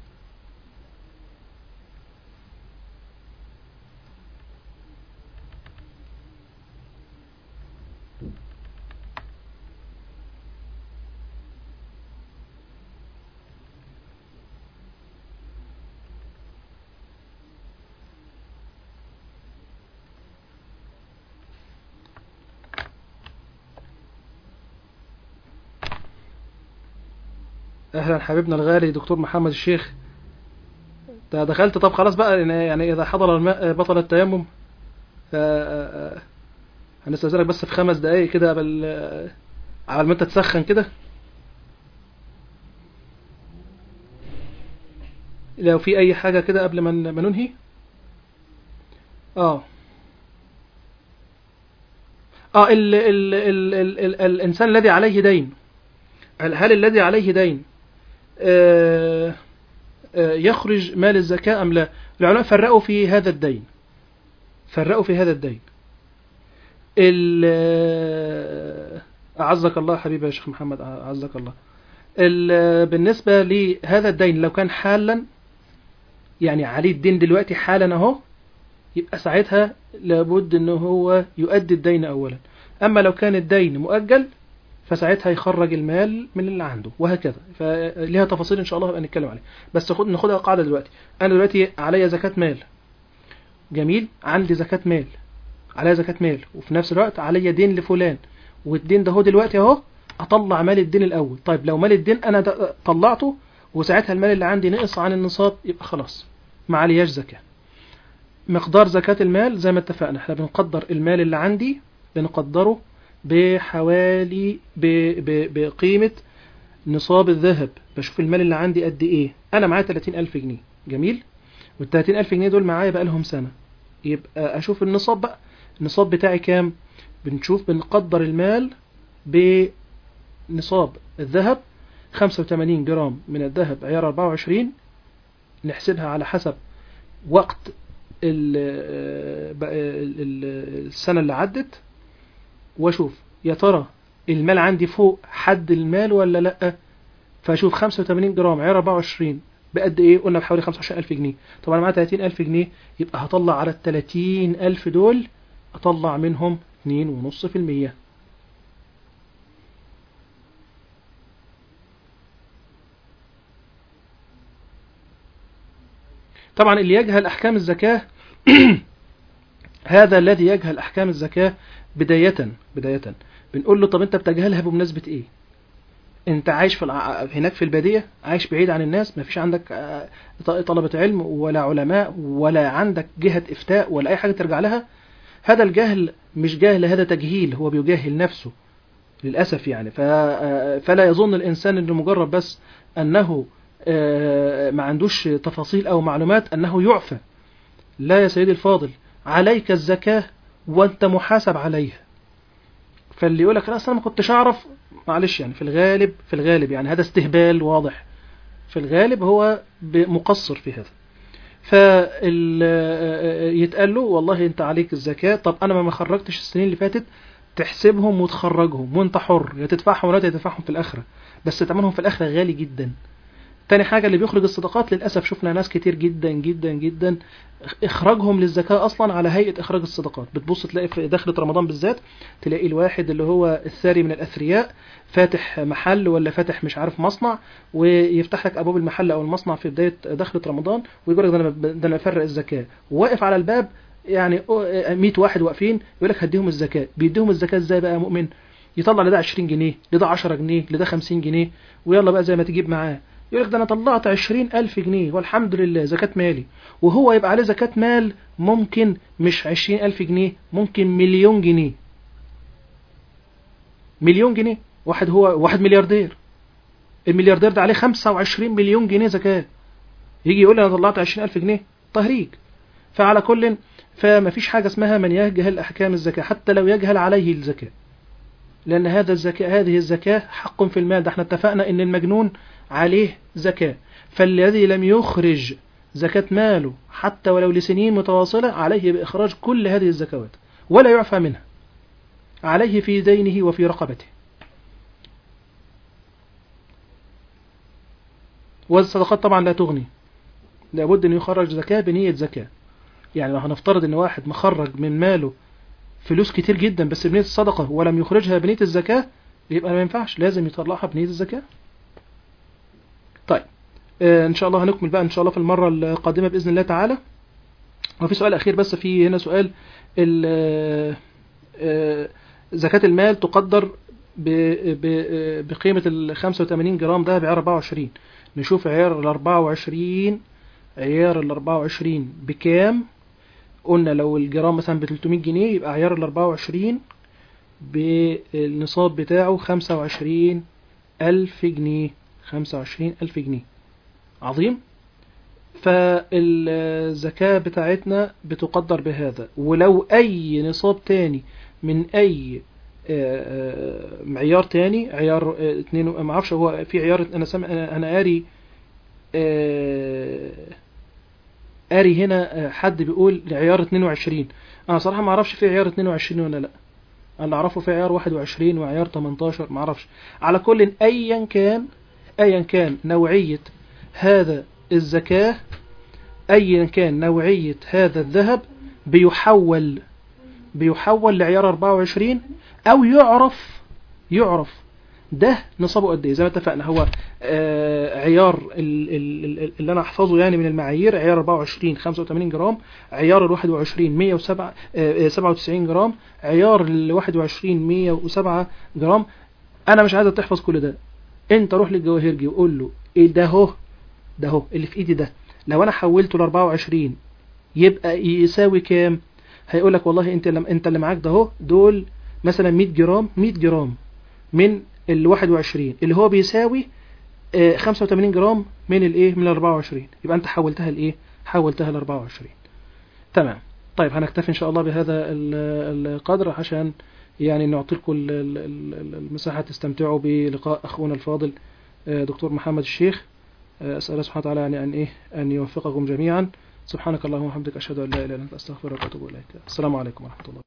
اهلا حبيبنا الغالي دكتور محمد الشيخ انت دخلت طب خلاص بقى يعني- يعني اذا حضر الماء بطل التيمم ف هنستأذنك بس في خمس دقايق كده قبل على ما انت تسخن كده لو في اي حاجة كده قبل ما ن- ما ننهي اه اه ال ال ال ال ال الانسان الذي عليه دين هل, هل الذي عليه دين آه آه يخرج مال الزكاة أم لا العلماء فرقوا في هذا الدين فرقوا في هذا الدين ال- آه، أعزك الله حبيبي يا شيخ محمد أعزك الله ال- بالنسبة لهذا الدين لو كان حالا يعني عليه الدين دلوقتي حالا اهو يبقى ساعتها لابد ان هو يؤدي الدين اولا اما لو كان الدين مؤجل فساعتها يخرج المال من اللي عنده وهكذا فليها تفاصيل ان شاء الله هبقى نتكلم عليها بس خد ناخدها قاعده دلوقتي انا دلوقتي عليا زكاه مال جميل عندي زكاه مال عليا زكاه مال وفي نفس الوقت عليا دين لفلان والدين ده هو دلوقتي اهو اطلع مال الدين الاول طيب لو مال الدين انا د- طلعته وساعتها المال اللي عندي نقص عن النصاب يبقى خلاص ما علياش زكاه مقدار زكاة المال زي ما اتفقنا احنا بنقدر المال اللي عندي بنقدره بحوالي ب... ب... بقيمة نصاب الذهب بشوف المال اللي عندي قد ايه انا معايا 30000 جنيه جميل وال 30000 جنيه دول معايا بقى لهم سنة يبقى اشوف النصاب بقى النصاب بتاعي كام بنشوف بنقدر المال بنصاب الذهب 85 جرام من الذهب عيار 24 نحسبها على حسب وقت ال- بقى ال- ال- السنة اللي عدت واشوف يا ترى المال عندي فوق حد المال ولا لا فاشوف 85 جرام عيار 24 بقد ايه قلنا بحوالي 25000 جنيه طبعا انا معايا 30000 جنيه يبقى هطلع على ال 30000 دول اطلع منهم 2.5% طبعا اللي يجهل احكام الزكاه هذا الذي يجهل احكام الزكاه بدايه بدايه بنقول له طب انت بتجهلها بمناسبه ايه انت عايش في الع... هناك في الباديه عايش بعيد عن الناس ما فيش عندك آه، ط- طلبه علم ولا علماء ولا عندك جهه افتاء ولا اي حاجه ترجع لها هذا الجهل مش جهل هذا تجهيل هو بيجاهل نفسه للاسف يعني ف... آه، فلا يظن الانسان انه مجرد بس انه آه، ما عندوش تفاصيل او معلومات انه يعفى لا يا سيدي الفاضل عليك الزكاه وانت محاسب عليها فاللي يقول لك انا اصلا ما كنتش اعرف معلش يعني في الغالب في الغالب يعني هذا استهبال واضح في الغالب هو ب- مقصر في هذا فال يتقال له والله انت عليك الزكاة طب انا ما خرجتش السنين اللي فاتت تحسبهم وتخرجهم وانت حر يا تدفعهم ولا تدفعهم في الاخرة بس ثمنهم في الاخرة غالي جدا تاني حاجة اللي بيخرج الصدقات للأسف شفنا ناس كتير جدا جدا جدا إخراجهم للزكاة أصلا على هيئة إخراج الصدقات بتبص تلاقي في دخلة رمضان بالذات تلاقي الواحد اللي هو الثري من الأثرياء فاتح محل ولا فاتح مش عارف مصنع ويفتح لك أبواب المحل أو المصنع في بداية دخلة رمضان ويقول لك ده أنا ده أنا بفرق الزكاة وواقف على الباب يعني 100 واحد واقفين يقول لك هديهم الزكاة بيديهم الزكاة إزاي بقى يا مؤمن يطلع لده 20 جنيه لده 10 جنيه لده 50 جنيه ويلا بقى زي ما تجيب معاه يقول لك ده انا طلعت 20000 جنيه والحمد لله زكاة مالي وهو يبقى عليه زكاة مال ممكن مش 20000 جنيه ممكن مليون جنيه مليون جنيه واحد هو واحد ملياردير الملياردير ده عليه 25 مليون جنيه زكاة يجي يقول لي انا طلعت 20000 جنيه تهريج فعلى كل فما فيش حاجة اسمها من يجهل أحكام الزكاة حتى لو يجهل عليه الزكاة لأن هذا الزكاة هذه الزكاة حق في المال ده احنا اتفقنا إن المجنون عليه زكاة فالذي لم يخرج زكاة ماله حتى ولو لسنين متواصلة عليه بإخراج كل هذه الزكوات ولا يعفى منها عليه في دينه وفي رقبته والصدقات طبعا لا تغني لابد أن يخرج زكاة بنية زكاة يعني لو هنفترض أن واحد مخرج من ماله فلوس كتير جدا بس بنية الصدقة ولم يخرجها بنية الزكاة يبقى ما ينفعش لازم يطلعها بنية الزكاة طيب آه ان شاء الله هنكمل بقى ان شاء الله في المرة القادمة بإذن الله تعالى وفي سؤال أخير بس في هنا سؤال ال- آه، زكاة المال تقدر ب- ب- بقيمة ال 85 جرام ده بعيار 24 نشوف عيار ال 24 عيار ال 24 بكام قلنا لو الجرام مثلا ب 300 جنيه يبقى عيار ال 24 بالنصاب بتاعه 25 ألف جنيه 25 ألف جنيه عظيم فالزكاة بتاعتنا بتقدر بهذا ولو أي نصاب تاني من أي آه، آه، معيار تاني عيار آه، اتنين ما اعرفش هو في عيار انا سامع انا أنا قاري آه، قاري هنا آه، حد بيقول لعيار 22 انا صراحة ما اعرفش في عيار 22 ولا لا انا اعرفه في عيار 21 وعيار 18 ما اعرفش على كل ايا كان أيا كان نوعية هذا الزكاة أيا كان نوعية هذا الذهب بيحول بيحول لعيار 24 أو يعرف يعرف ده نصابه قد ايه زي ما اتفقنا هو آه عيار ال- ال- ال- اللي انا احفظه يعني من المعايير عيار 24 85 جرام عيار ال 21 107 آه، آه، 97 جرام عيار ال 21 107 جرام انا مش عايزك تحفظ كل ده انت روح للجواهرجي وقول له ايه ده اهو ده اهو اللي في ايدي ده لو انا حولته ل 24 يبقى يساوي كام هيقول لك والله انت لما انت اللي معاك ده اهو دول مثلا 100 جرام 100 جرام من ال 21 اللي هو بيساوي آه، 85 جرام من الايه من ال 24 يبقى انت حولتها لايه حولتها ل 24 تمام طيب هنكتفي ان شاء الله بهذا ال- القدر عشان يعني نعطي لكم ال- ال- ال- المساحه تستمتعوا بلقاء اخونا الفاضل آه، دكتور محمد الشيخ آه، اسال الله سبحانه وتعالى يعني ان ايه ان يوفقكم جميعا سبحانك اللهم وبحمدك اشهد ان لا اله الا انت استغفرك واتوب اليك السلام عليكم ورحمه الله